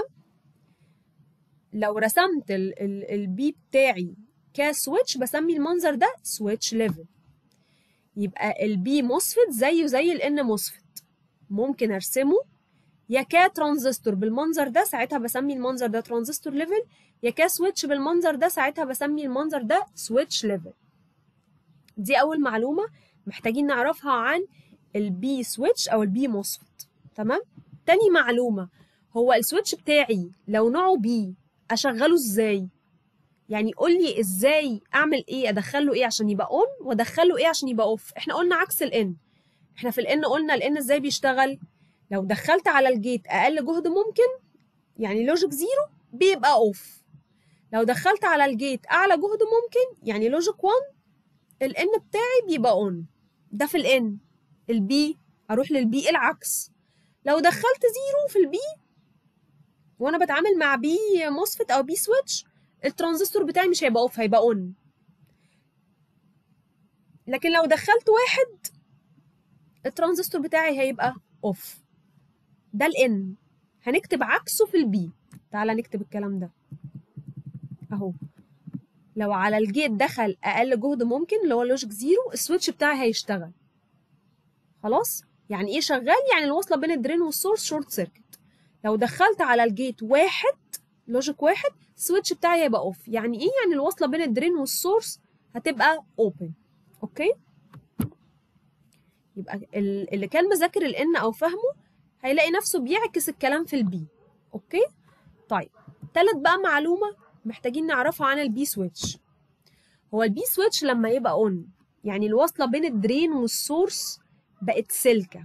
لو رسمت البي بتاعي كسويتش بسمي المنظر ده سويتش ليفل يبقى البي موسفت زيه زي الان موسفت ممكن ارسمه يا كترانزستور بالمنظر ده ساعتها بسمي المنظر ده ترانزستور ليفل يا كسويتش بالمنظر ده ساعتها بسمي المنظر ده سويتش ليفل دي اول معلومه محتاجين نعرفها عن البي سويتش او البي موسفت تمام تاني معلومه هو السويتش بتاعي لو نوعه بي اشغله ازاي يعني قول لي ازاي اعمل ايه ادخله ايه عشان يبقى اون وادخله ايه عشان يبقى اوف احنا قلنا عكس الان احنا في الان قلنا الان ازاي بيشتغل لو دخلت على الجيت اقل جهد ممكن يعني لوجيك زيرو بيبقى اوف لو دخلت على الجيت اعلى جهد ممكن يعني لوجيك 1 الان بتاعي بيبقى اون ده في الان البي اروح للبي العكس لو دخلت زيرو في البي وانا بتعامل مع بي موسفت او بي سويتش الترانزستور بتاعي مش هيبقى اوف هيبقى اون لكن لو دخلت واحد الترانزستور بتاعي هيبقى اوف ده الان هنكتب عكسه في البي تعالى نكتب الكلام ده اهو لو على الجيت دخل اقل جهد ممكن اللي هو لوجيك زيرو السويتش بتاعي هيشتغل خلاص يعني ايه شغال يعني الوصله بين الدرين والسورس شورت سيركت لو دخلت على الجيت واحد لوجيك واحد السويتش بتاعي هيبقى اوف يعني ايه يعني الوصله بين الدرين والسورس هتبقى اوبن اوكي يبقى اللي كان مذاكر الان او فاهمه هيلاقي نفسه بيعكس الكلام في البي اوكي طيب تالت بقى معلومه محتاجين نعرفها عن البي سويتش هو البي سويتش لما يبقى اون يعني الوصله بين الدرين والسورس بقت سلكه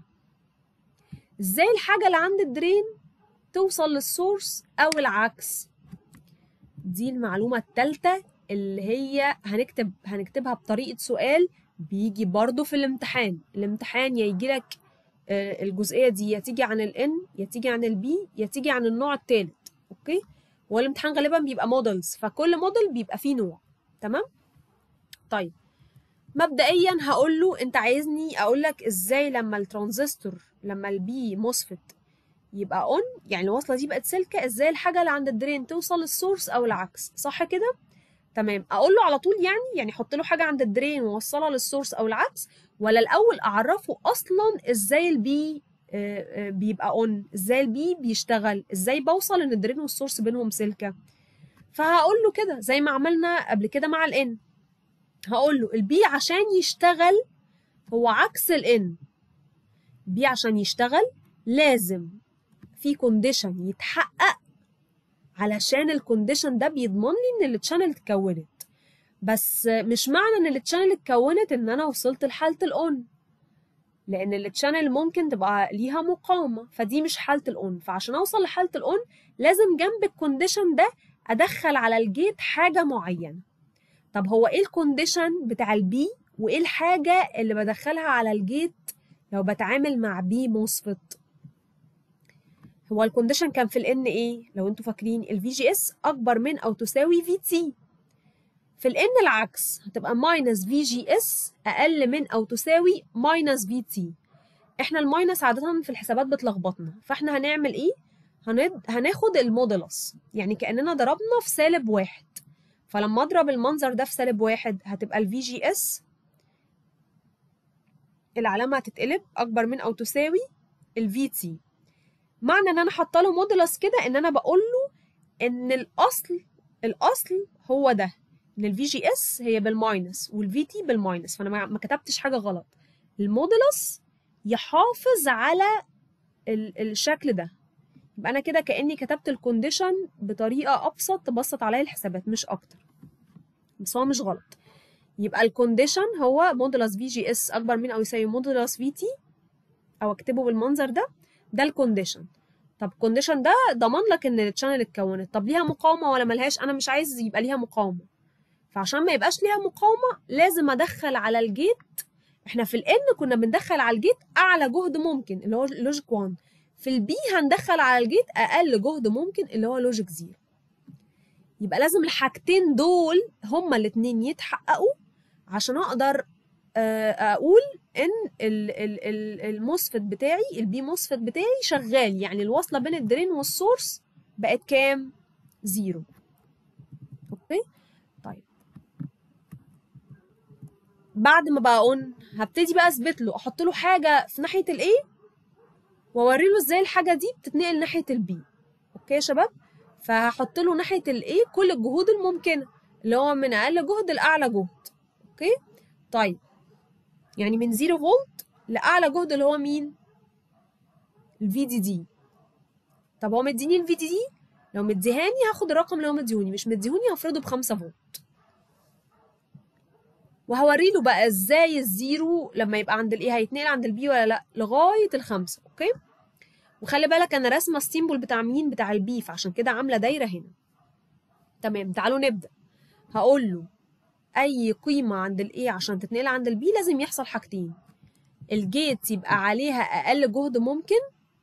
ازاي الحاجه اللي عند الدرين توصل للسورس او العكس دي المعلومه الثالثه اللي هي هنكتب هنكتبها بطريقه سؤال بيجي برضو في الامتحان الامتحان يا يجي لك الجزئيه دي يا تيجي عن الان يا تيجي عن البي يا تيجي عن النوع الثالث اوكي هو الامتحان غالبا بيبقى مودلز فكل موديل بيبقى فيه نوع تمام طيب مبدئيا هقول له انت عايزني اقول لك ازاي لما الترانزستور لما البي موسفت يبقى اون يعني الوصله دي بقت سلكه ازاي الحاجه اللي عند الدرين توصل للسورس او العكس صح كده تمام اقول له على طول يعني يعني احط له حاجه عند الدرين ووصلها للسورس او العكس ولا الاول اعرفه اصلا ازاي البي بيبقى اون ازاي البي بيشتغل ازاي بوصل ان الدرين والسورس بينهم سلكه فهقول له كده زي ما عملنا قبل كده مع الان هقول له البي عشان يشتغل هو عكس الان بي عشان يشتغل لازم في كونديشن يتحقق علشان الكونديشن ده بيضمن لي ان التشانل اتكونت بس مش معنى ان التشانل اتكونت ان انا وصلت لحاله الاون لان التشانل ممكن تبقى ليها مقاومه فدي مش حاله الاون فعشان اوصل لحاله الاون لازم جنب الكونديشن ده ادخل على الجيت حاجه معينه طب هو ايه الكونديشن بتاع البي وايه الحاجه اللي بدخلها على الجيت لو بتعامل مع بي موسفت هو الكونديشن كان في الان ايه لو انتوا فاكرين الفي جي اس اكبر من او تساوي في تي في الان العكس هتبقى ماينس في جي اس اقل من او تساوي ماينس في تي احنا الماينس عاده في الحسابات بتلخبطنا فاحنا هنعمل ايه هند... هناخد المودولس يعني كاننا ضربنا في سالب واحد فلما اضرب المنظر ده في سالب واحد هتبقى الفي جي اس العلامه هتتقلب اكبر من او تساوي الفي تي معنى ان انا حاطه له مودولس كده ان انا بقول له ان الاصل الاصل هو ده ان الفي جي اس هي بالماينس والفي تي بالماينس فانا ما كتبتش حاجه غلط المودولس يحافظ على الشكل ده يبقى انا كده كاني كتبت الكونديشن بطريقه ابسط تبسط عليا الحسابات مش اكتر بس هو مش غلط يبقى الكونديشن هو مودولس في جي اس اكبر من او يساوي مودولس في تي او اكتبه بالمنظر ده ده الكونديشن طب الكونديشن ده ضمن لك ان التشانل اتكونت طب ليها مقاومه ولا ملهاش انا مش عايز يبقى ليها مقاومه فعشان ما يبقاش ليها مقاومه لازم ادخل على الجيت احنا في الان كنا بندخل على الجيت اعلى جهد ممكن اللي هو لوجيك 1 في البي هندخل على الجيت اقل جهد ممكن اللي هو لوجيك 0 يبقى لازم الحاجتين دول هما الاتنين يتحققوا عشان اقدر اقول ان الموسفت بتاعي البي موسفت بتاعي شغال يعني الوصله بين الدرين والسورس بقت كام زيرو اوكي طيب بعد ما بقى اون هبتدي بقى اثبت له احط له حاجه في ناحيه الاي واوري له ازاي الحاجه دي بتتنقل ناحيه البي اوكي يا شباب فهحط له ناحيه الاي كل الجهود الممكنه اللي هو من اقل جهد لاعلى جهد اوكي طيب يعني من 0 فولت لاعلى جهد اللي هو مين الفي دي دي طب هو مديني الفي دي دي لو مديهاني هاخد الرقم اللي هو مديهوني مش مديهوني هفرضه ب 5 فولت وهوري له بقى ازاي الزيرو لما يبقى عند الايه هيتنقل عند البي ولا لا لغايه الخمسه اوكي وخلي بالك انا راسمه السيمبل بتاع مين بتاع البي فعشان كده عامله دايره هنا تمام تعالوا نبدا هقول له اي قيمه عند الايه عشان تتنقل عند البي لازم يحصل حاجتين الجيت يبقى عليها اقل جهد ممكن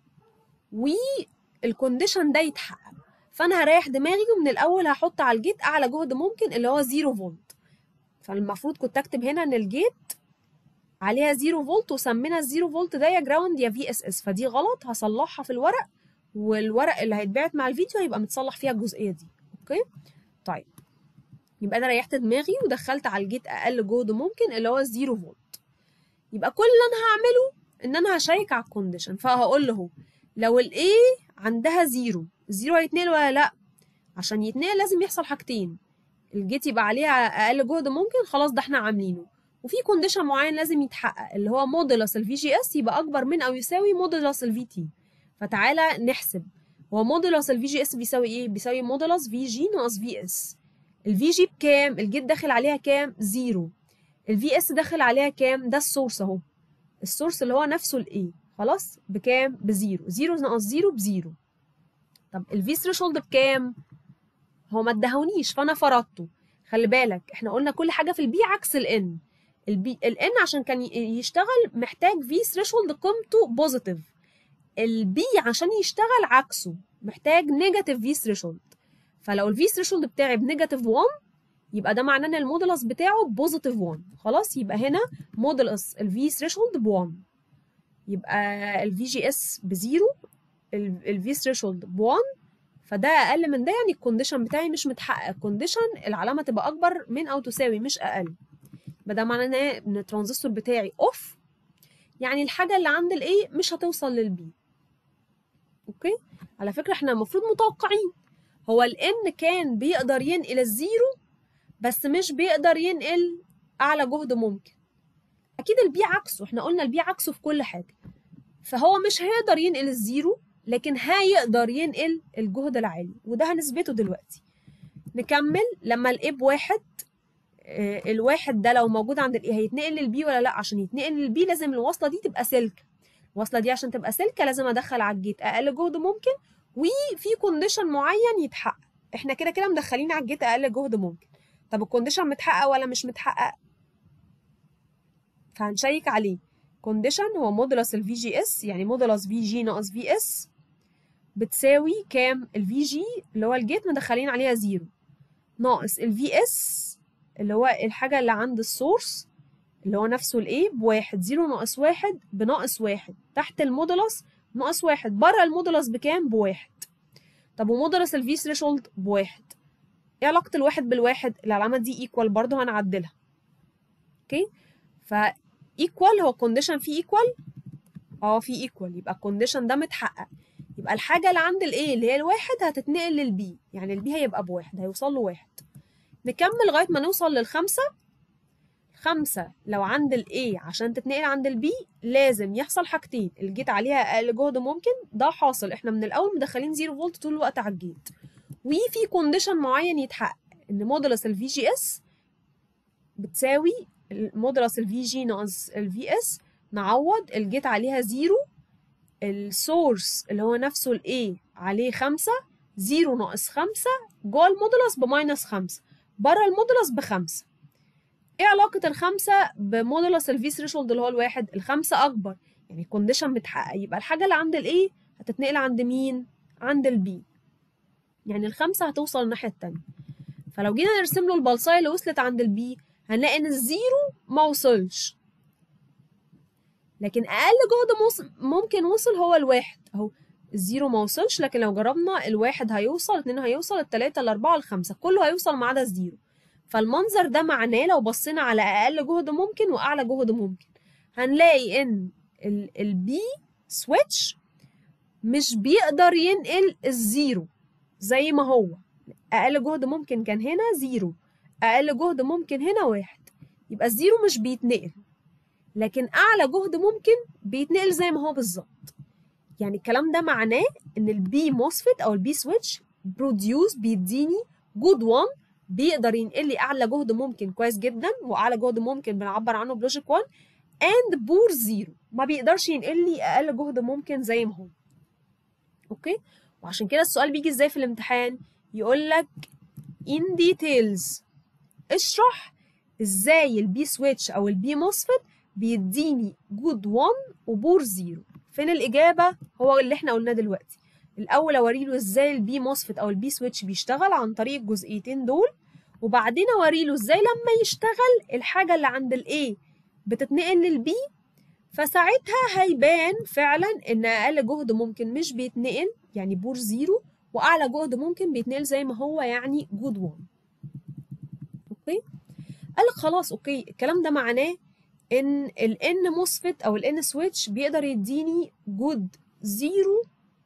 والكونديشن ده يتحقق فانا هريح دماغي ومن الاول هحط على الجيت اعلى جهد ممكن اللي هو 0 فولت فالمفروض كنت اكتب هنا ان الجيت عليها 0 فولت وسمينا ال 0 فولت ده يا جراوند يا في اس اس فدي غلط هصلحها في الورق والورق اللي هيتبعت مع الفيديو هيبقى متصلح فيها الجزئيه دي اوكي طيب يبقى انا ريحت دماغي ودخلت على الجيت اقل جهد ممكن اللي هو الزيرو فولت يبقى كل اللي انا هعمله ان انا هشيك على الكونديشن فهقول له لو الاي عندها زيرو الزيرو هيتنقل ولا لا عشان يتنقل لازم يحصل حاجتين الجيت يبقى عليها اقل جهد ممكن خلاص ده احنا عاملينه وفي كونديشن معين لازم يتحقق اللي هو مودولس الفي جي اس يبقى اكبر من او يساوي مودولس الفي تي فتعالى نحسب هو مودولس الفي جي اس بيساوي ايه بيساوي مودولس في جي ناقص في اس الفي جي بكام الجيت داخل عليها كام زيرو الفي اس داخل عليها كام ده السورس اهو السورس اللي هو نفسه الاي خلاص بكام بزيرو زيرو ناقص زيرو بزيرو طب الفي ثريشولد بكام هو ما ادهونيش فانا فرضته خلي بالك احنا قلنا كل حاجه في البي عكس الان البي الان عشان كان يشتغل محتاج في ثريشولد قيمته بوزيتيف البي عشان يشتغل عكسه محتاج نيجاتيف في ثريشولد فلو الفي ثريشولد بتاعي بنيجاتيف 1 يبقى ده معناه ان المودولس بتاعه بوزيتيف 1 خلاص يبقى هنا مودولس الفي ثريشولد ب 1 يبقى الفي جي اس بزيرو الفي ثريشولد ب 1 فده اقل من ده يعني الكونديشن بتاعي مش متحقق الكونديشن العلامه تبقى اكبر من او تساوي مش اقل يبقى ده معناه ان الترانزستور بتاعي اوف يعني الحاجه اللي عند الاي مش هتوصل للبي اوكي على فكره احنا المفروض متوقعين هو الان كان بيقدر ينقل الزيرو بس مش بيقدر ينقل اعلى جهد ممكن اكيد البي عكسه احنا قلنا البي عكسه في كل حاجه فهو مش هيقدر ينقل الزيرو لكن هيقدر ينقل الجهد العالي وده هنثبته دلوقتي نكمل لما الاي بواحد آه، الواحد ده لو موجود عند الاي هيتنقل للبي ولا لا عشان يتنقل للبي لازم الوصله دي تبقى سلكه الوصله دي عشان تبقى سلكه لازم ادخل على الجيت اقل جهد ممكن وفي كونديشن معين يتحقق احنا كده كده مدخلين على الجيت اقل جهد ممكن طب الكونديشن متحقق ولا مش متحقق فهنشيك عليه كونديشن هو مودولس الفي جي اس يعني مودولس في جي ناقص في اس بتساوي كام الفي جي اللي هو الجيت مدخلين عليها زيرو ناقص الفي اس اللي هو الحاجة اللي عند السورس اللي هو نفسه الايه بواحد زيرو ناقص واحد بناقص واحد تحت المودولس ناقص واحد بره المودولس بكام بواحد طب ومودولس الفي ثريشولد بواحد ايه علاقة الواحد بالواحد العلامة دي ايكوال برضه هنعدلها اوكي ف ايكوال هو كونديشن فيه ايكوال اه في ايكوال يبقى الكونديشن ده متحقق يبقى الحاجة اللي عند الايه اللي هي الواحد هتتنقل للبي يعني البي هيبقى بواحد هيوصل له واحد نكمل لغاية ما نوصل للخمسة خمسة لو عند الاي عشان تتنقل عند البي لازم يحصل حاجتين الجيت عليها اقل جهد ممكن ده حاصل احنا من الاول مدخلين زيرو فولت طول الوقت على الجيت وفي كونديشن معين يتحقق ان مودولس الفي جي اس بتساوي مودولس الفي جي ناقص الفي اس نعوض الجيت عليها زيرو السورس اللي هو نفسه الاي عليه خمسة زيرو ناقص خمسة جوه المودولس بماينس خمسة بره المودولس بخمسة ايه علاقة الخمسة بمودولس الفي ثريشولد اللي هو الواحد الخمسة أكبر يعني الكونديشن متحقق يبقى الحاجة اللي عند الايه هتتنقل عند مين؟ عند البي يعني الخمسة هتوصل الناحية التانية فلو جينا نرسم له البلصاية اللي وصلت عند البي هنلاقي ان الزيرو ما وصلش لكن اقل جهد موص- ممكن وصل هو الواحد اهو الزيرو ما وصلش لكن لو جربنا الواحد هيوصل اتنين هيوصل التلاتة الاربعة الخمسة كله هيوصل ما عدا الزيرو فالمنظر ده معناه لو بصينا على اقل جهد ممكن واعلى جهد ممكن هنلاقي ان البي سويتش مش بيقدر ينقل الزيرو زي ما هو اقل جهد ممكن كان هنا زيرو اقل جهد ممكن هنا واحد يبقى الزيرو مش بيتنقل لكن اعلى جهد ممكن بيتنقل زي ما هو بالظبط يعني الكلام ده معناه ان البي موسفيت او البي سويتش بروديوس بيديني جود 1 بيقدر ينقل لي اعلى جهد ممكن كويس جدا واعلى جهد ممكن بنعبر عنه بلوجيك 1 اند بور زيرو ما بيقدرش ينقل لي اقل جهد ممكن زي ما هو اوكي وعشان كده السؤال بيجي ازاي في الامتحان يقول لك in details اشرح ازاي البي سويتش او البي موسفيت بيديني جود 1 وبور زيرو فين الاجابه هو اللي احنا قلناه دلوقتي الاول اوريله ازاي البي موسفيت او البي سويتش بيشتغل عن طريق الجزئيتين دول وبعدين اوريله ازاي لما يشتغل الحاجه اللي عند الاي بتتنقل للبي فساعتها هيبان فعلا ان اقل جهد ممكن مش بيتنقل يعني بور زيرو واعلى جهد ممكن بيتنقل زي ما هو يعني جود 1 اوكي قال لك خلاص اوكي الكلام ده معناه ان ال N موسفيت او ال N سويتش بيقدر يديني جود زيرو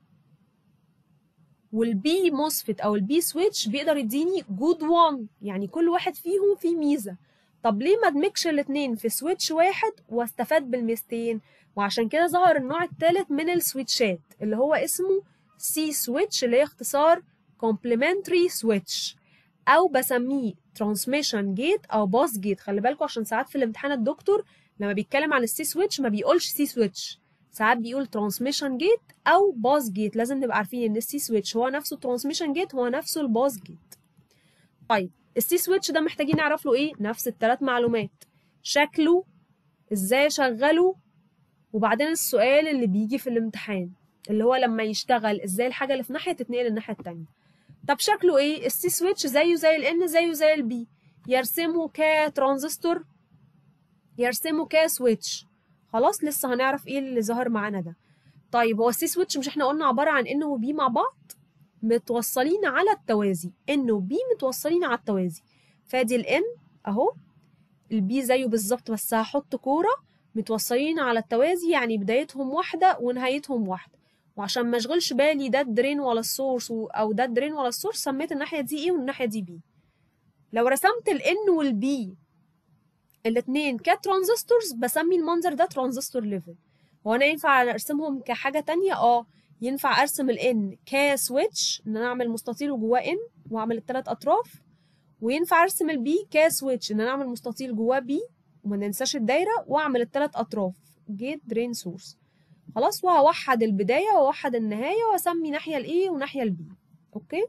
والبي موسفيت او البي سويتش بيقدر يديني جود 1 يعني كل واحد فيهم فيه ميزه طب ليه ما ادمجش الاثنين في سويتش واحد واستفاد بالميزتين وعشان كده ظهر النوع الثالث من السويتشات اللي هو اسمه سي سويتش اللي هي اختصار complementary switch او بسميه ترانسميشن جيت او باس جيت خلي بالكم عشان ساعات في الامتحان الدكتور لما بيتكلم عن السي سويتش ما بيقولش سي سويتش ساعات بيقول ترانسميشن جيت او باس جيت لازم نبقى عارفين ان السي سويتش هو نفسه ترانسميشن جيت هو نفسه الباس جيت طيب السي سويتش ده محتاجين نعرف له ايه نفس الثلاث معلومات شكله ازاي اشغله وبعدين السؤال اللي بيجي في الامتحان اللي هو لما يشتغل ازاي الحاجه اللي في ناحيه تتنقل الناحيه التانية طب شكله ايه السي سويتش زيه زي الان زيه زي البي يرسمه كترانزستور يرسمه كسويتش خلاص لسه هنعرف ايه اللي ظهر معانا ده طيب هو السي سويتش مش احنا قلنا عباره عن ان وبي مع بعض متوصلين على التوازي ان وبي متوصلين على التوازي فادي الان اهو البي زيه بالظبط بس هحط كوره متوصلين على التوازي يعني بدايتهم واحده ونهايتهم واحده وعشان ما اشغلش بالي ده الدرين ولا السورس او ده الدرين ولا السورس سميت الناحيه دي ايه والناحيه دي بي لو رسمت الان والبي الاثنين كترانزستورز بسمي المنظر ده ترانزستور ليفل هو انا ينفع ارسمهم كحاجه تانية اه ينفع ارسم الان كسويتش ان انا اعمل مستطيل وجواه ان واعمل الثلاث اطراف وينفع ارسم البي كسويتش ان انا اعمل مستطيل جواه بي وما ننساش الدايره واعمل الثلاث اطراف جيت درين سورس خلاص وهوحد البدايه واوحد النهايه واسمي ناحيه الايه وناحيه البي اوكي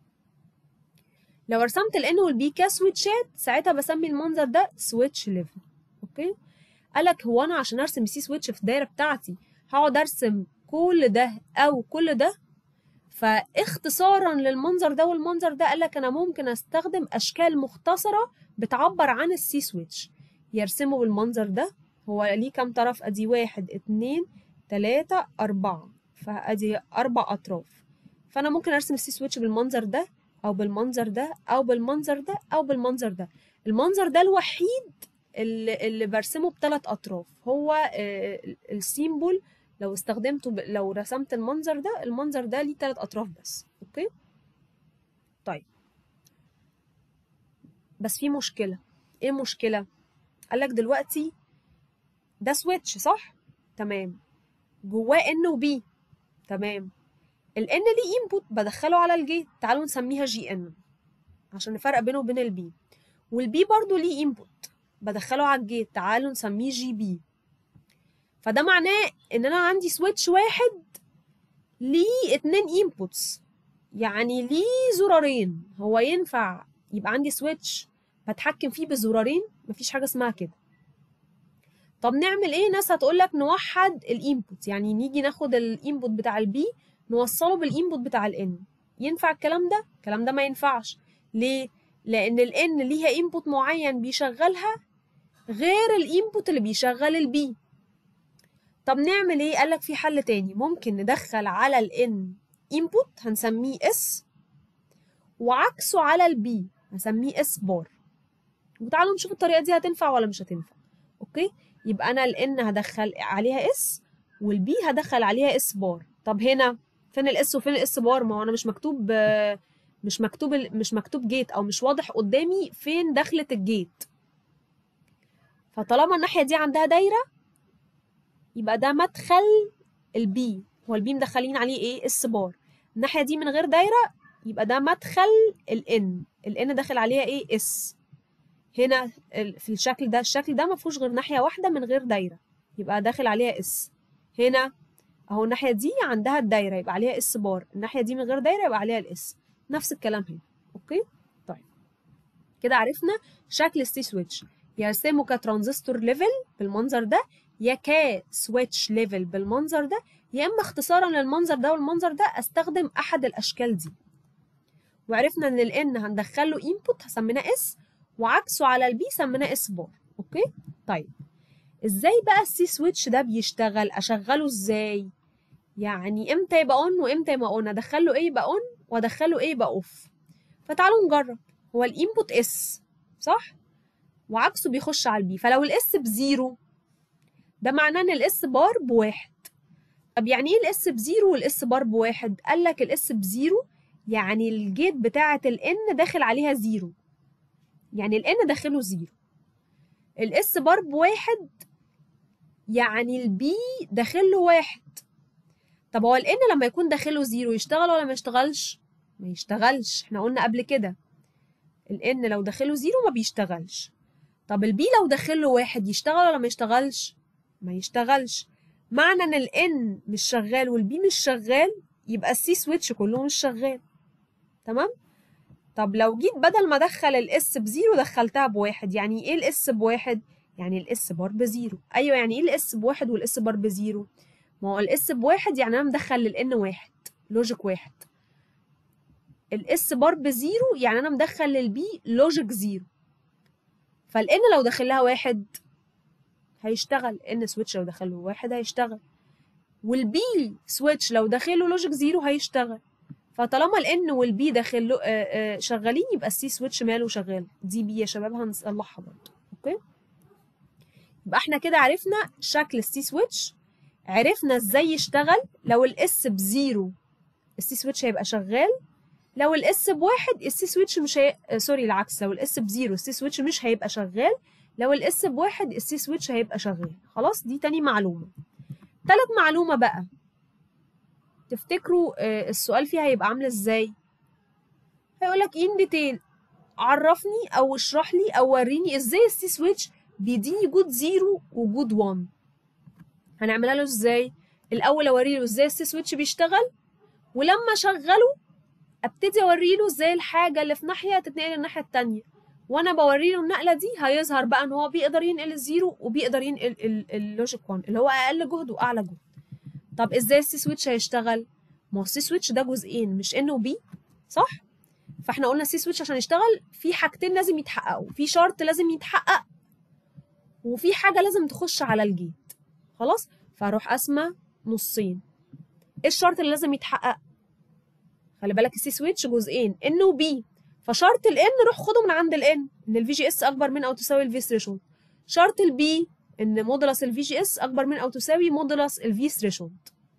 لو رسمت الان والبي كسويتشات ساعتها بسمي المنظر ده سويتش ليفل اوكي قالك هو انا عشان ارسم سي سويتش في الدايره بتاعتي هقعد ارسم كل ده او كل ده فاختصارا للمنظر ده والمنظر ده قالك انا ممكن استخدم اشكال مختصره بتعبر عن السي سويتش يرسمه بالمنظر ده هو ليه كام طرف ادي واحد اتنين تلاتة اربعة فادي اربع اطراف فانا ممكن ارسم السي سويتش بالمنظر ده او بالمنظر ده او بالمنظر ده او بالمنظر ده المنظر ده الوحيد اللي, اللي برسمه بثلاث اطراف هو السيمبل لو استخدمته ب... لو رسمت المنظر ده المنظر ده ليه ثلاث اطراف بس اوكي طيب بس في مشكله ايه المشكله قالك دلوقتي ده سويتش صح تمام جواه ان وبي تمام الان ليه انبوت بدخله على الجيت تعالوا نسميها جي ان عشان نفرق بينه وبين البي والبي برضو ليه انبوت بدخله على الجيت تعالوا نسميه جي بي فده معناه ان انا عندي سويتش واحد ليه اتنين انبوتس يعني ليه زرارين هو ينفع يبقى عندي سويتش بتحكم فيه بزرارين مفيش حاجه اسمها كده طب نعمل ايه ناس هتقول لك نوحد الانبوت يعني نيجي ناخد الانبوت بتاع البي نوصله بالانبوت بتاع الان ينفع الكلام ده الكلام ده ما ينفعش ليه لان الان ليها انبوت معين بيشغلها غير الانبوت اللي بيشغل البي طب نعمل ايه قالك في حل تاني ممكن ندخل على الان انبوت هنسميه اس وعكسه على البي هسميه اس بار وتعالوا نشوف الطريقه دي هتنفع ولا مش هتنفع اوكي يبقى انا الان هدخل عليها اس والبي هدخل عليها اس بار طب هنا فين الاس وفين الاس بار ما هو انا مش مكتوب مش مكتوب مش مكتوب جيت او مش واضح قدامي فين دخلة الجيت فطالما الناحيه دي عندها دايره يبقى ده مدخل البي هو البي مدخلين عليه ايه اس بار الناحيه دي من غير دايره يبقى ده مدخل الان الان داخل عليها ايه اس هنا في الشكل ده الشكل ده ما فيهوش غير ناحيه واحده من غير دايره يبقى داخل عليها اس هنا اهو الناحيه دي عندها الدايره يبقى عليها اس بار الناحيه دي من غير دايره يبقى عليها الاس نفس الكلام هنا اوكي طيب كده عرفنا شكل السي سويتش يرسمه كترانزستور ليفل بالمنظر ده يا كسويتش ليفل بالمنظر ده يا اما اختصارا للمنظر ده والمنظر ده استخدم احد الاشكال دي وعرفنا ان الان هندخله انبوت هسميناه اس وعكسه على البي سميناه اس بار اوكي طيب ازاي بقى السي سويتش ده بيشتغل اشغله ازاي يعني امتى يبقى اون وامتى يبقى اون ادخله ايه يبقى اون وادخله ايه يبقى اوف فتعالوا نجرب هو الانبوت اس صح وعكسه بيخش على البي فلو الاس بزيرو ده معناه ان الاس بار بواحد طب يعني ايه الاس بزيرو والاس بار بواحد قال لك الاس بزيرو يعني الجيت بتاعه الان داخل عليها زيرو يعني الان داخله زيرو الاس بار بواحد يعني البي داخله واحد طب هو الان لما يكون داخله زيرو يشتغل ولا ما يشتغلش ما يشتغلش احنا قلنا قبل كده الان لو داخله زيرو ما بيشتغلش طب البي لو داخله واحد يشتغل ولا ما يشتغلش ما يشتغلش معنى ان الان مش شغال والبي مش شغال يبقى السي سويتش كله مش شغال تمام طب لو جيت بدل ما ادخل الاس بزيرو دخلتها بواحد يعني ايه الاس بواحد يعني الاس بار بزيرو ايوه يعني ايه الاس بواحد والاس بار بزيرو ما هو الاس بواحد يعني انا مدخل للان واحد لوجيك واحد الاس بار بزيرو يعني انا مدخل للبي لوجيك زيرو فالان لو داخل لها واحد هيشتغل ان سويتش لو دخله واحد هيشتغل والبي سويتش لو داخله لوجيك زيرو هيشتغل فطالما الان والبي داخل شغالين يبقى السي سويتش ماله شغال دي بي يا شباب هنصلحها برضه اوكي يبقى احنا كده عرفنا شكل السي سويتش عرفنا ازاي يشتغل لو الاس بزيرو السي سويتش هيبقى شغال لو الاس بواحد السي سويتش مش هي... سوري العكس لو الاس بزيرو السي سويتش مش هيبقى شغال لو الاس بواحد السي سويتش هيبقى شغال خلاص دي تاني معلومه تالت معلومه بقى تفتكروا السؤال فيها هيبقى عامل ازاي هيقولك ان ديتيل عرفني او اشرح لي او وريني ازاي السي سويتش بيديني جود زيرو وجود 1 هنعملها له ازاي الاول اوري له ازاي السي سويتش بيشتغل ولما اشغله ابتدي اوري له ازاي الحاجه اللي في ناحيه تتنقل الناحيه التانية وانا بوري له النقله دي هيظهر بقى ان هو بيقدر ينقل الزيرو وبيقدر ينقل اللوجيك 1 اللي هو اقل جهد واعلى جهد طب ازاي السي سويتش هيشتغل ما هو السي سويتش ده جزئين مش ان وبي صح فاحنا قلنا السي سويتش عشان يشتغل في حاجتين لازم يتحققوا في شرط لازم يتحقق وفي حاجه لازم تخش على الجيت خلاص فهروح قاسمه نصين ايه الشرط اللي لازم يتحقق خلي بالك السي سويتش جزئين ان وبي فشرط الان روح خده من عند الان ان الفي جي اس اكبر من او تساوي الفي ثريشولد شرط البي ان مودولس الفي جي اس اكبر من او تساوي مودولس الفي ثريشولد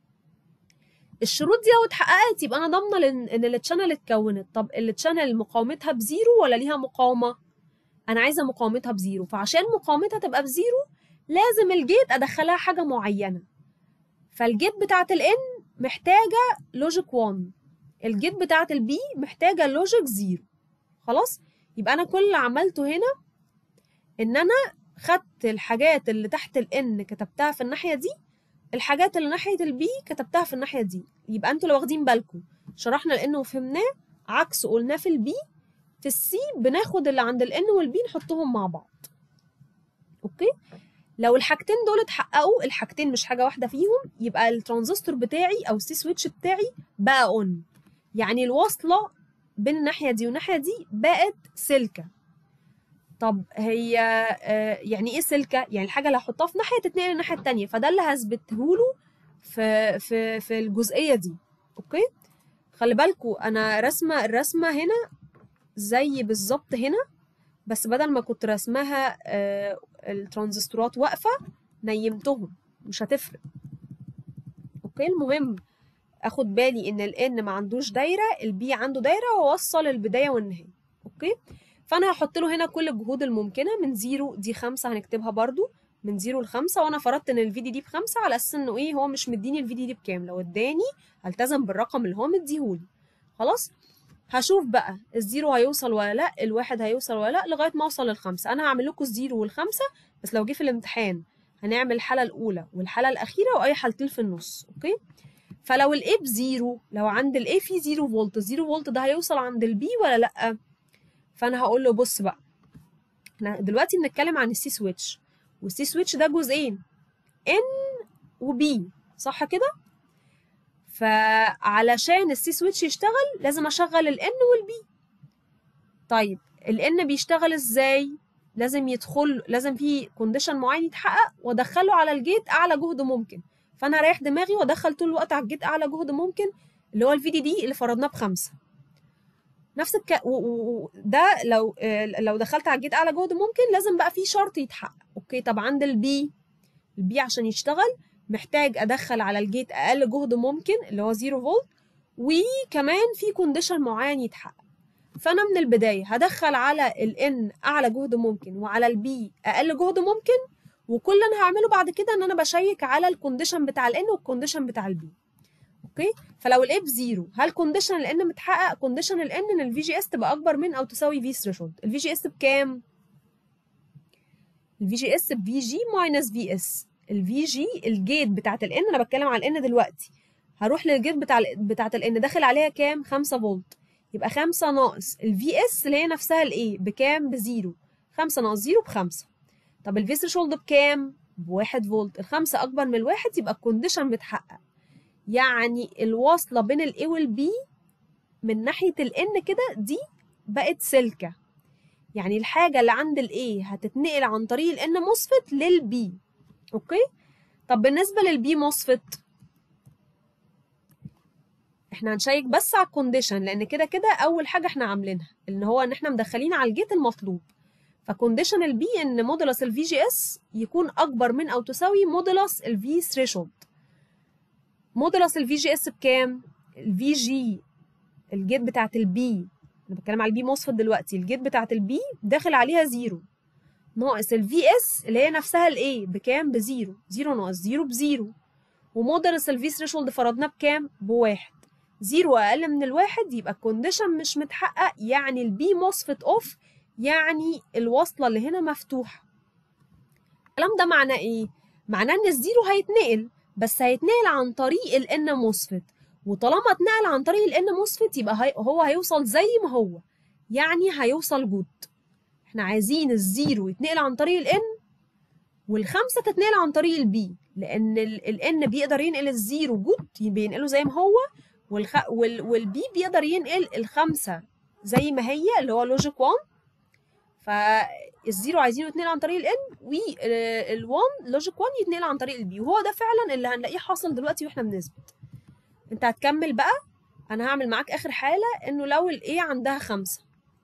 الشروط دي لو اتحققت يبقى انا ضامنه ان التشانل اتكونت طب التشانل مقاومتها بزيرو ولا ليها مقاومه انا عايزه مقاومتها بزيرو فعشان مقاومتها تبقى بزيرو لازم الجيت ادخلها حاجه معينه فالجيت بتاعه الان محتاجه لوجيك 1 الجيت بتاعه البي محتاجه لوجيك 0 خلاص يبقى انا كل اللي عملته هنا ان انا خدت الحاجات اللي تحت الان كتبتها في الناحيه دي الحاجات اللي ناحيه البي كتبتها في الناحيه دي يبقى انتوا لو واخدين بالكم شرحنا الان وفهمناه عكس قلناه في البي في السي بناخد اللي عند الان والبي نحطهم مع بعض اوكي لو الحاجتين دول اتحققوا الحاجتين مش حاجه واحده فيهم يبقى الترانزستور بتاعي او السي سويتش بتاعي بقى اون يعني الواصله بين الناحيه دي والناحيه دي بقت سلكه طب هي آه يعني ايه سلكه يعني الحاجه اللي هحطها في ناحيه تتنقل الناحيه التانية فده اللي هثبته له في في في الجزئيه دي اوكي خلي بالكوا انا رسمه الرسمه هنا زي بالظبط هنا بس بدل ما كنت رسمها آه الترانزستورات واقفه نيمتهم مش هتفرق اوكي المهم اخد بالي ان الان ما عندوش دايره البي عنده دايره واوصل البدايه والنهايه اوكي فانا هحط له هنا كل الجهود الممكنه من زيرو دي خمسة هنكتبها برضو من زيرو لخمسة وانا فرضت ان الفي دي دي بخمسة على اساس انه ايه هو مش مديني الفي دي دي بكام لو اداني هلتزم بالرقم اللي هو مديهولي خلاص هشوف بقى الزيرو هيوصل ولا لا الواحد هيوصل ولا لا لغايه ما اوصل للخمسه انا هعمل لكم الزيرو والخمسه بس لو جه في الامتحان هنعمل الحاله الاولى والحاله الاخيره واي حالتين في النص اوكي فلو الاي بزيرو لو عند الاي في زيرو فولت زيرو فولت ده هيوصل عند البي ولا لا فانا هقول له بص بقى احنا دلوقتي بنتكلم عن السي سويتش والسي سويتش ده جزئين ان وبي صح كده فعلشان السي سويتش يشتغل لازم اشغل الان والبي طيب الان بيشتغل ازاي لازم يدخل لازم في كونديشن معين يتحقق وادخله على الجيت اعلى جهد ممكن فانا اريح دماغي وادخل طول الوقت على الجيت اعلى جهد ممكن اللي هو الفي دي دي اللي فرضناه بخمسه نفس الك... و... و... ده لو لو دخلت على الجيت اعلى جهد ممكن لازم بقى في شرط يتحقق اوكي طب عند البي البي عشان يشتغل محتاج ادخل على الجيت اقل جهد ممكن اللي هو 0 فولت وكمان في كونديشن معين يتحقق فانا من البدايه هدخل على الان اعلى جهد ممكن وعلى البي اقل جهد ممكن وكل اللي انا هعمله بعد كده ان انا بشيك على الكونديشن بتاع الان والكونديشن بتاع البي اوكي فلو الاي بزيرو هل كونديشن الان متحقق كونديشن الان ان الفي جي اس تبقى اكبر من او تساوي في ثريشولد الفي جي اس بكام الفي جي اس بفي جي ماينس في اس الفي جي الجيت بتاعت الان انا بتكلم على الان دلوقتي هروح للجيت بتاع بتاعت الان داخل عليها كام 5 فولت يبقى 5 ناقص الفي اس اللي هي نفسها الايه بكام بزيرو 5 ناقص 0 بخمسة طب الفي ثريشولد بكام بواحد فولت الخمسة أكبر من الواحد يبقى الكونديشن متحقق يعني الواصلة بين الاي والبي من ناحية الان كده دي بقت سلكة يعني الحاجة اللي عند الاي هتتنقل عن طريق الان مصفت للبي اوكي طب بالنسبة للبي مصفت احنا هنشيك بس على الكونديشن لان كده كده اول حاجة احنا عاملينها ان هو ان احنا مدخلين على الجيت المطلوب فكونديشن البي ان مودولس الفي جي اس يكون اكبر من او تساوي مودولس الفي ثريشولد مودولس الفي جي اس بكام الفي جي الجيت بتاعت البي انا بتكلم على البي مصفت دلوقتي الجيت بتاعت البي داخل عليها زيرو ناقص الفي اس اللي هي نفسها الايه بكام بزيرو زيرو ناقص زيرو بزيرو ومودولس الفي ثريشولد فرضناه بكام بواحد زيرو اقل من الواحد يبقى الكونديشن مش متحقق يعني البي مصفت اوف يعني الوصله اللي هنا مفتوحه الكلام ده معناه ايه معناه ان الزيرو هيتنقل بس هيتنقل عن طريق الان مصفت وطالما اتنقل عن طريق الان مصفت يبقى هي هو هيوصل زي ما هو يعني هيوصل جود احنا عايزين الزيرو يتنقل عن طريق الان والخمسه تتنقل عن طريق البي لان الان بيقدر ينقل الزيرو جود بينقله زي ما هو والخ... وال... والبي بيقدر ينقل الخمسه زي ما هي اللي هو لوجيك 1 فالزيرو عايزينه يتنقل عن طريق الان وال1 لوجيك 1 يتنقل عن طريق البي وهو ده فعلا اللي هنلاقيه حاصل دلوقتي واحنا بنثبت انت هتكمل بقى انا هعمل معاك اخر حاله انه لو الايه عندها خمسة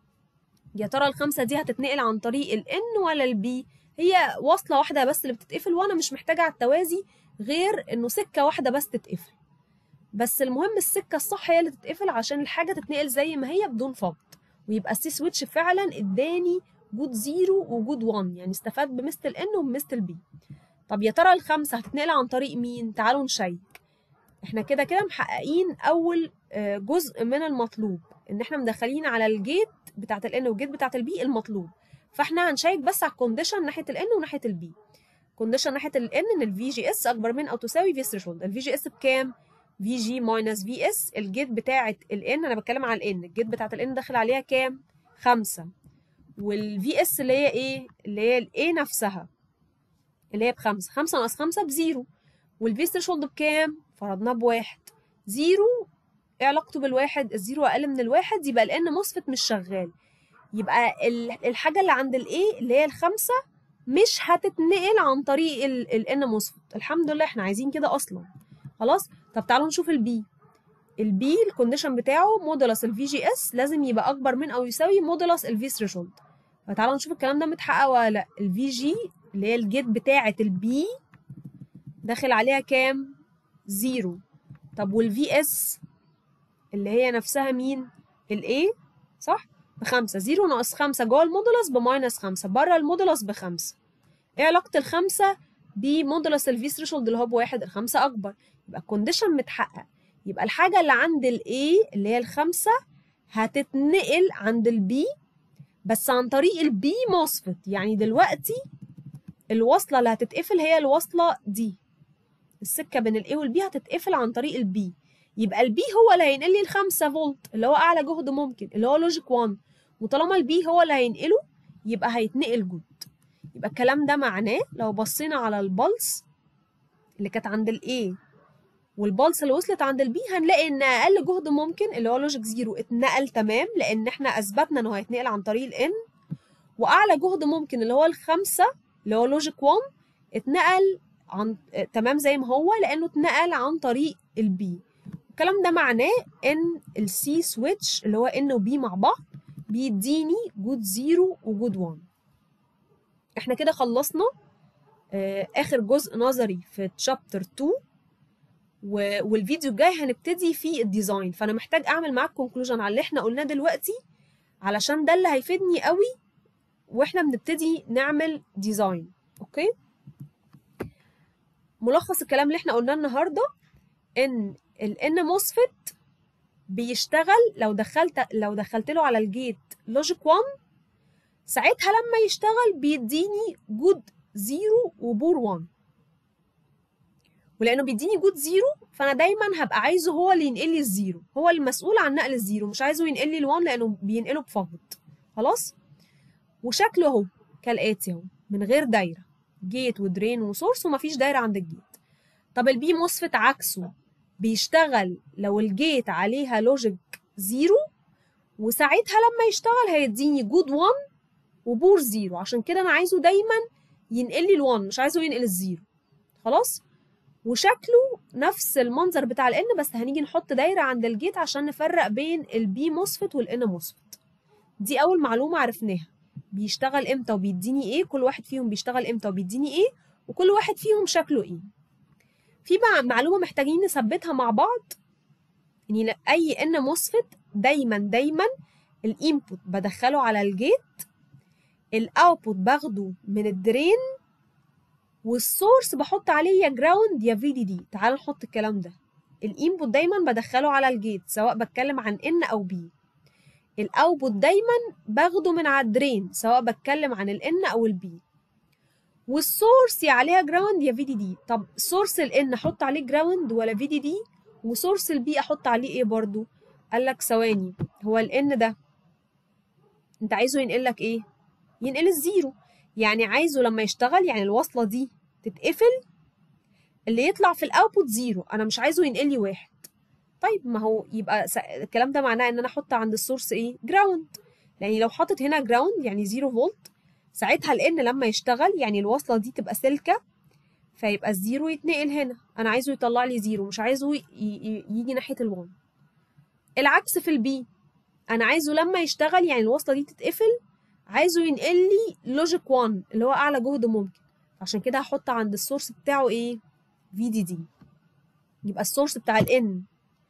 يا ترى الخمسة دي هتتنقل عن طريق الان ولا البي هي واصله واحده بس اللي بتتقفل وانا مش محتاجه على التوازي غير انه سكه واحده بس تتقفل بس المهم السكه الصح هي اللي تتقفل عشان الحاجه تتنقل زي ما هي بدون فقد ويبقى السي سويتش فعلا اداني جود زيرو وجود 1 يعني استفاد بمثل الان وبمثل البي طب يا ترى الخمسه هتتنقل عن طريق مين تعالوا نشيك احنا كده كده محققين اول جزء من المطلوب ان احنا مدخلين على الجيت بتاعت الان والجيت بتاعت البي المطلوب فاحنا هنشيك بس على الكونديشن ناحيه الان وناحيه البي كونديشن ناحيه الان ان الفي جي اس اكبر من او تساوي في ثريشولد الفي جي اس بكام في جي ماينس في اس الجيت بتاعت الان انا بتكلم على الان الجيت بتاعت الان داخل عليها كام خمسة والفي اس اللي هي ايه اللي هي الاي نفسها اللي هي بخمسة خمسة ناقص خمسة بزيرو والفي ثريشولد بكام فرضناه بواحد زيرو ايه علاقته بالواحد الزيرو اقل من الواحد يبقى الان مصفت مش شغال يبقى الحاجه اللي عند الايه اللي هي الخمسه مش هتتنقل عن طريق الان مصفت الحمد لله احنا عايزين كده اصلا خلاص طب تعالوا نشوف البي البي الكونديشن بتاعه مودولس الفي جي اس لازم يبقى اكبر من او يساوي مودولس الفي ثريشولد فتعالوا نشوف الكلام ده متحقق ولا لا الفي جي اللي هي الجيت بتاعه البي داخل عليها كام زيرو طب والفي اس اللي هي نفسها مين الاي صح بخمسة زيرو ناقص خمسة جوه المودولس بماينس خمسة بره المودولس بخمسة ايه علاقة الخمسة بمودولس الفي ثريشولد اللي هو بواحد الخمسة أكبر يبقى الكونديشن متحقق يبقى الحاجة اللي عند الاي اللي هي الخمسة هتتنقل عند البي بس عن طريق البي مصفت يعني دلوقتي الوصلة اللي هتتقفل هي الوصلة دي السكة بين الاي والبي هتتقفل عن طريق البي يبقى البي هو اللي هينقل لي الخمسة فولت اللي هو أعلى جهد ممكن اللي هو لوجيك 1 وطالما البي هو اللي هينقله يبقى هيتنقل جود يبقى الكلام ده معناه لو بصينا على البلس اللي كانت عند الاي والبلس اللي وصلت عند البي هنلاقي ان اقل جهد ممكن اللي هو لوجيك زيرو اتنقل تمام لان احنا اثبتنا انه هيتنقل عن طريق الان واعلى جهد ممكن اللي هو الخمسه اللي هو لوجيك 1 اتنقل عن تمام زي ما هو لانه اتنقل عن طريق البي الكلام ده معناه ان السي سويتش اللي هو ان وبي مع بعض بيديني جود زيرو وجود 1 احنا كده خلصنا آه، اخر جزء نظري في تشابتر 2 و- والفيديو الجاي هنبتدي في الديزاين فانا محتاج اعمل معاك كونكلوجن على اللي احنا قلناه دلوقتي علشان ده اللي هيفيدني قوي واحنا بنبتدي نعمل ديزاين اوكي ملخص الكلام اللي احنا قلناه النهارده ان الان موسفيت بيشتغل لو دخلت لو دخلت له على الجيت لوجيك 1 ساعتها لما يشتغل بيديني جود زيرو وبور 1 ولانه بيديني جود زيرو فانا دايما هبقى عايزه هو اللي ينقل لي الزيرو هو المسؤول عن نقل الزيرو مش عايزه ينقل لي ال1 لانه بينقله بفقد خلاص وشكله اهو كالاتي اهو من غير دايره جيت ودرين وسورس ومفيش دايره عند الجيت طب البي موسفت عكسه بيشتغل لو الجيت عليها لوجيك زيرو وساعتها لما يشتغل هيديني جود 1 وبور زيرو عشان كده انا عايزه دايما ينقل لي ال1 مش عايزه ينقل الزيرو خلاص وشكله نفس المنظر بتاع الان بس هنيجي نحط دايره عند الجيت عشان نفرق بين البي موسفت والان موسفت دي اول معلومه عرفناها بيشتغل امتى وبيديني ايه كل واحد فيهم بيشتغل امتى وبيديني ايه وكل واحد فيهم شكله ايه في بقى معلومه محتاجين نثبتها مع بعض ان اي ان موسفت دايما دايما الانبوت بدخله على الجيت الاوتبوت باخده من الدرين والسورس بحط عليه يا جراوند يا في دي دي تعالوا نحط الكلام ده الانبوت دايما بدخله على الجيت سواء بتكلم عن ان او بي الاوتبوت دايما باخده من على الدرين سواء بتكلم عن الان او البي والسورس يا عليها جراوند يا في دي دي طب سورس الان احط عليه جراوند ولا في دي دي وسورس البي احط عليه ايه برضو قال لك ثواني هو الان ده انت عايزه ينقل لك ايه ينقل الزيرو يعني عايزه لما يشتغل يعني الوصله دي تتقفل اللي يطلع في الاوتبوت زيرو انا مش عايزه ينقل لي واحد طيب ما هو يبقى س- الكلام ده معناه ان انا احط عند السورس ايه جراوند يعني لو حاطط هنا جراوند يعني زيرو فولت ساعتها لان لما يشتغل يعني الوصله دي تبقى سلكه فيبقى الزيرو يتنقل هنا انا عايزه يطلع لي زيرو مش عايزه ي- ي- يجي ناحيه الوان العكس في البي انا عايزه لما يشتغل يعني الوصله دي تتقفل عايزه ينقل لي لوجيك 1 اللي هو اعلى جهد ممكن عشان كده هحط عند السورس بتاعه ايه في دي دي يبقى السورس بتاع الان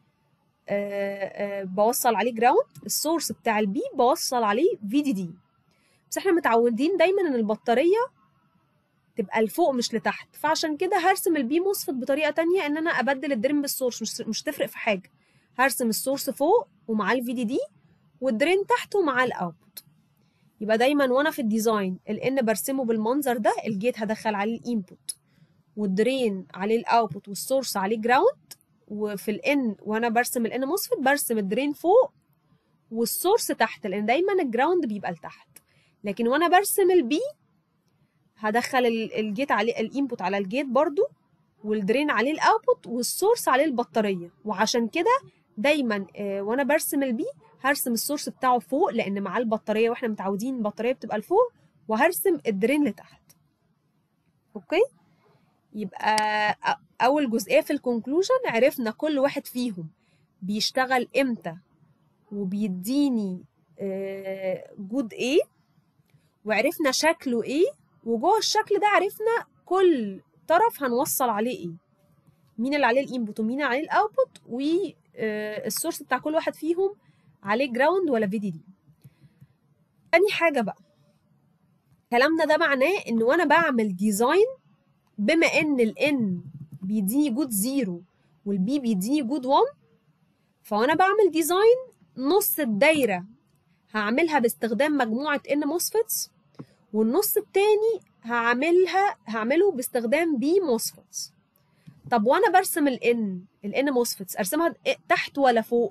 بوصل عليه جراوند السورس بتاع البي بوصل عليه في دي دي بس احنا متعودين دايما ان البطاريه تبقى لفوق مش لتحت فعشان كده هرسم البي موسفت بطريقه تانية ان انا ابدل الدرين بالسورس مش مش تفرق في حاجه هرسم السورس فوق ومعاه الفي دي دي والدرين تحت ومعاه الاوتبوت يبقى دايما وانا في الديزاين الان برسمه بالمنظر ده الجيت هدخل عليه الانبوت والدرين عليه الاوتبوت والسورس عليه جراوند وفي الان وانا برسم الان موسفت برسم الدرين فوق والسورس تحت لان دايما الجراوند بيبقى لتحت لكن وانا برسم البي هدخل ال- الجيت عليه الانبوت على الجيت برضو والدرين عليه الاوتبوت والسورس عليه البطاريه وعشان كده دايما آه، وانا برسم البي هرسم السورس بتاعه فوق لان معاه البطاريه واحنا متعودين البطاريه بتبقى لفوق وهرسم الدرين لتحت اوكي يبقى أ- اول جزئيه في الكونكلوجن عرفنا كل واحد فيهم بيشتغل امتى وبيديني آه، جود ايه وعرفنا شكله ايه وجوه الشكل ده عرفنا كل طرف هنوصل عليه ايه مين اللي عليه الانبوت ومين اللي عليه الاوتبوت والسورس بتاع كل واحد فيهم عليه جراوند ولا في دي دي تاني حاجه بقى كلامنا ده معناه ان وانا بعمل ديزاين بما ان الان بيديني جود زيرو والبي بيديني جود 1 فوانا بعمل ديزاين نص الدايره هعملها باستخدام مجموعه ان موسفيتس والنص التاني هعملها هعمله باستخدام بي موسفيتس طب وانا برسم الان الان موسفيتس ارسمها تحت ولا فوق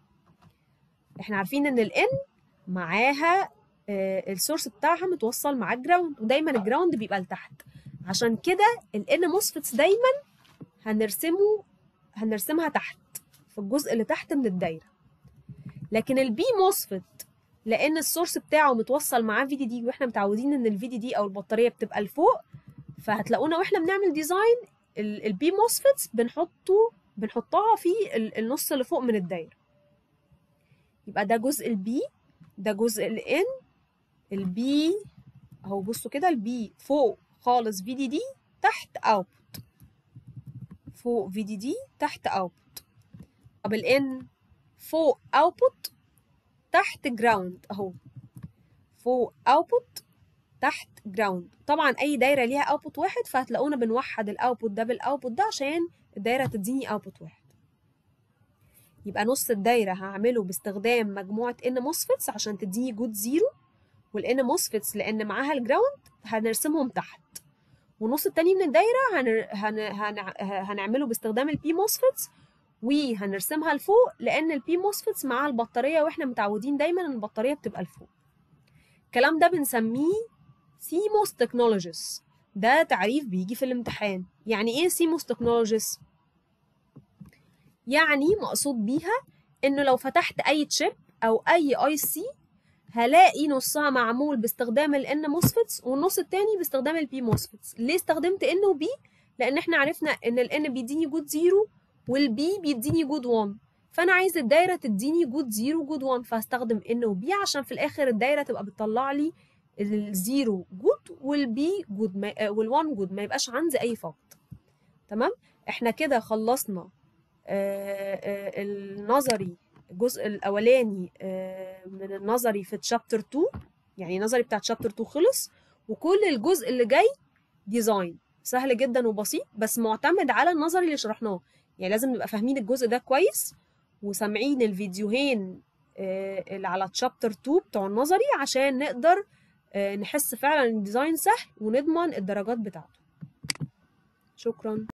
احنا عارفين ان الان معاها آه، السورس بتاعها متوصل مع الجراوند ودايما الجراوند بيبقى لتحت عشان كده الان موسفيتس دايما هنرسمه هنرسمها تحت في الجزء اللي تحت من الدايره لكن البي موسفيت لان السورس بتاعه متوصل معاه في دي دي واحنا متعودين ان الفي دي دي او البطاريه بتبقى لفوق فهتلاقونا واحنا بنعمل ديزاين البي موسفيتس بنحطه بنحطها في ال- النص اللي فوق من الدايره يبقى ده جزء البي ده جزء الان البي اهو بصوا كده البي فوق خالص في دي دي تحت اوتبوت فوق في دي دي تحت اوتبوت طب الان فوق اوتبوت تحت جراوند اهو فوق اوتبوت تحت جراوند طبعا اي دايره ليها اوتبوت واحد فهتلاقونا بنوحد الاوتبوت ده بالاوتبوت ده عشان الدايره تديني اوتبوت واحد يبقى نص الدايره هعمله باستخدام مجموعه ان موسفيتس عشان تديني جود زيرو والان موسفيتس لان معاها الجراوند هنرسمهم تحت والنص التاني من الدايره هن... هن... هن... هنعمله باستخدام البي موسفيتس وهنرسمها لفوق لان البي موسفيتس معاها البطاريه واحنا متعودين دايما ان البطاريه بتبقى لفوق الكلام ده بنسميه سيموس تكنولوجيز ده تعريف بيجي في الامتحان يعني ايه سيموس تكنولوجيز يعني مقصود بيها انه لو فتحت اي تشيب او اي اي سي هلاقي نصها معمول باستخدام الان موسفيتس والنص التاني باستخدام البي موسفيتس ليه استخدمت ان وبي لان احنا عرفنا ان الان بيديني جود زيرو والبي بيديني جود 1 فانا عايز الدايره تديني جود زيرو جود 1 فهستخدم ان وبي عشان في الاخر الدايره تبقى بتطلع لي الزيرو جود والبي جود ما وال1 جود ما يبقاش عندي اي فقط تمام احنا كده خلصنا آه، آه، النظري الجزء الاولاني آه، من النظري في تشابتر 2 يعني النظري بتاع تشابتر 2 خلص وكل الجزء اللي جاي ديزاين سهل جدا وبسيط بس معتمد على النظري اللي شرحناه يعني لازم نبقى فاهمين الجزء ده كويس وسامعين الفيديوهين آه، اللي على تشابتر 2 بتوع النظري عشان نقدر آه، نحس فعلا ان الديزاين سهل ونضمن الدرجات بتاعته شكرا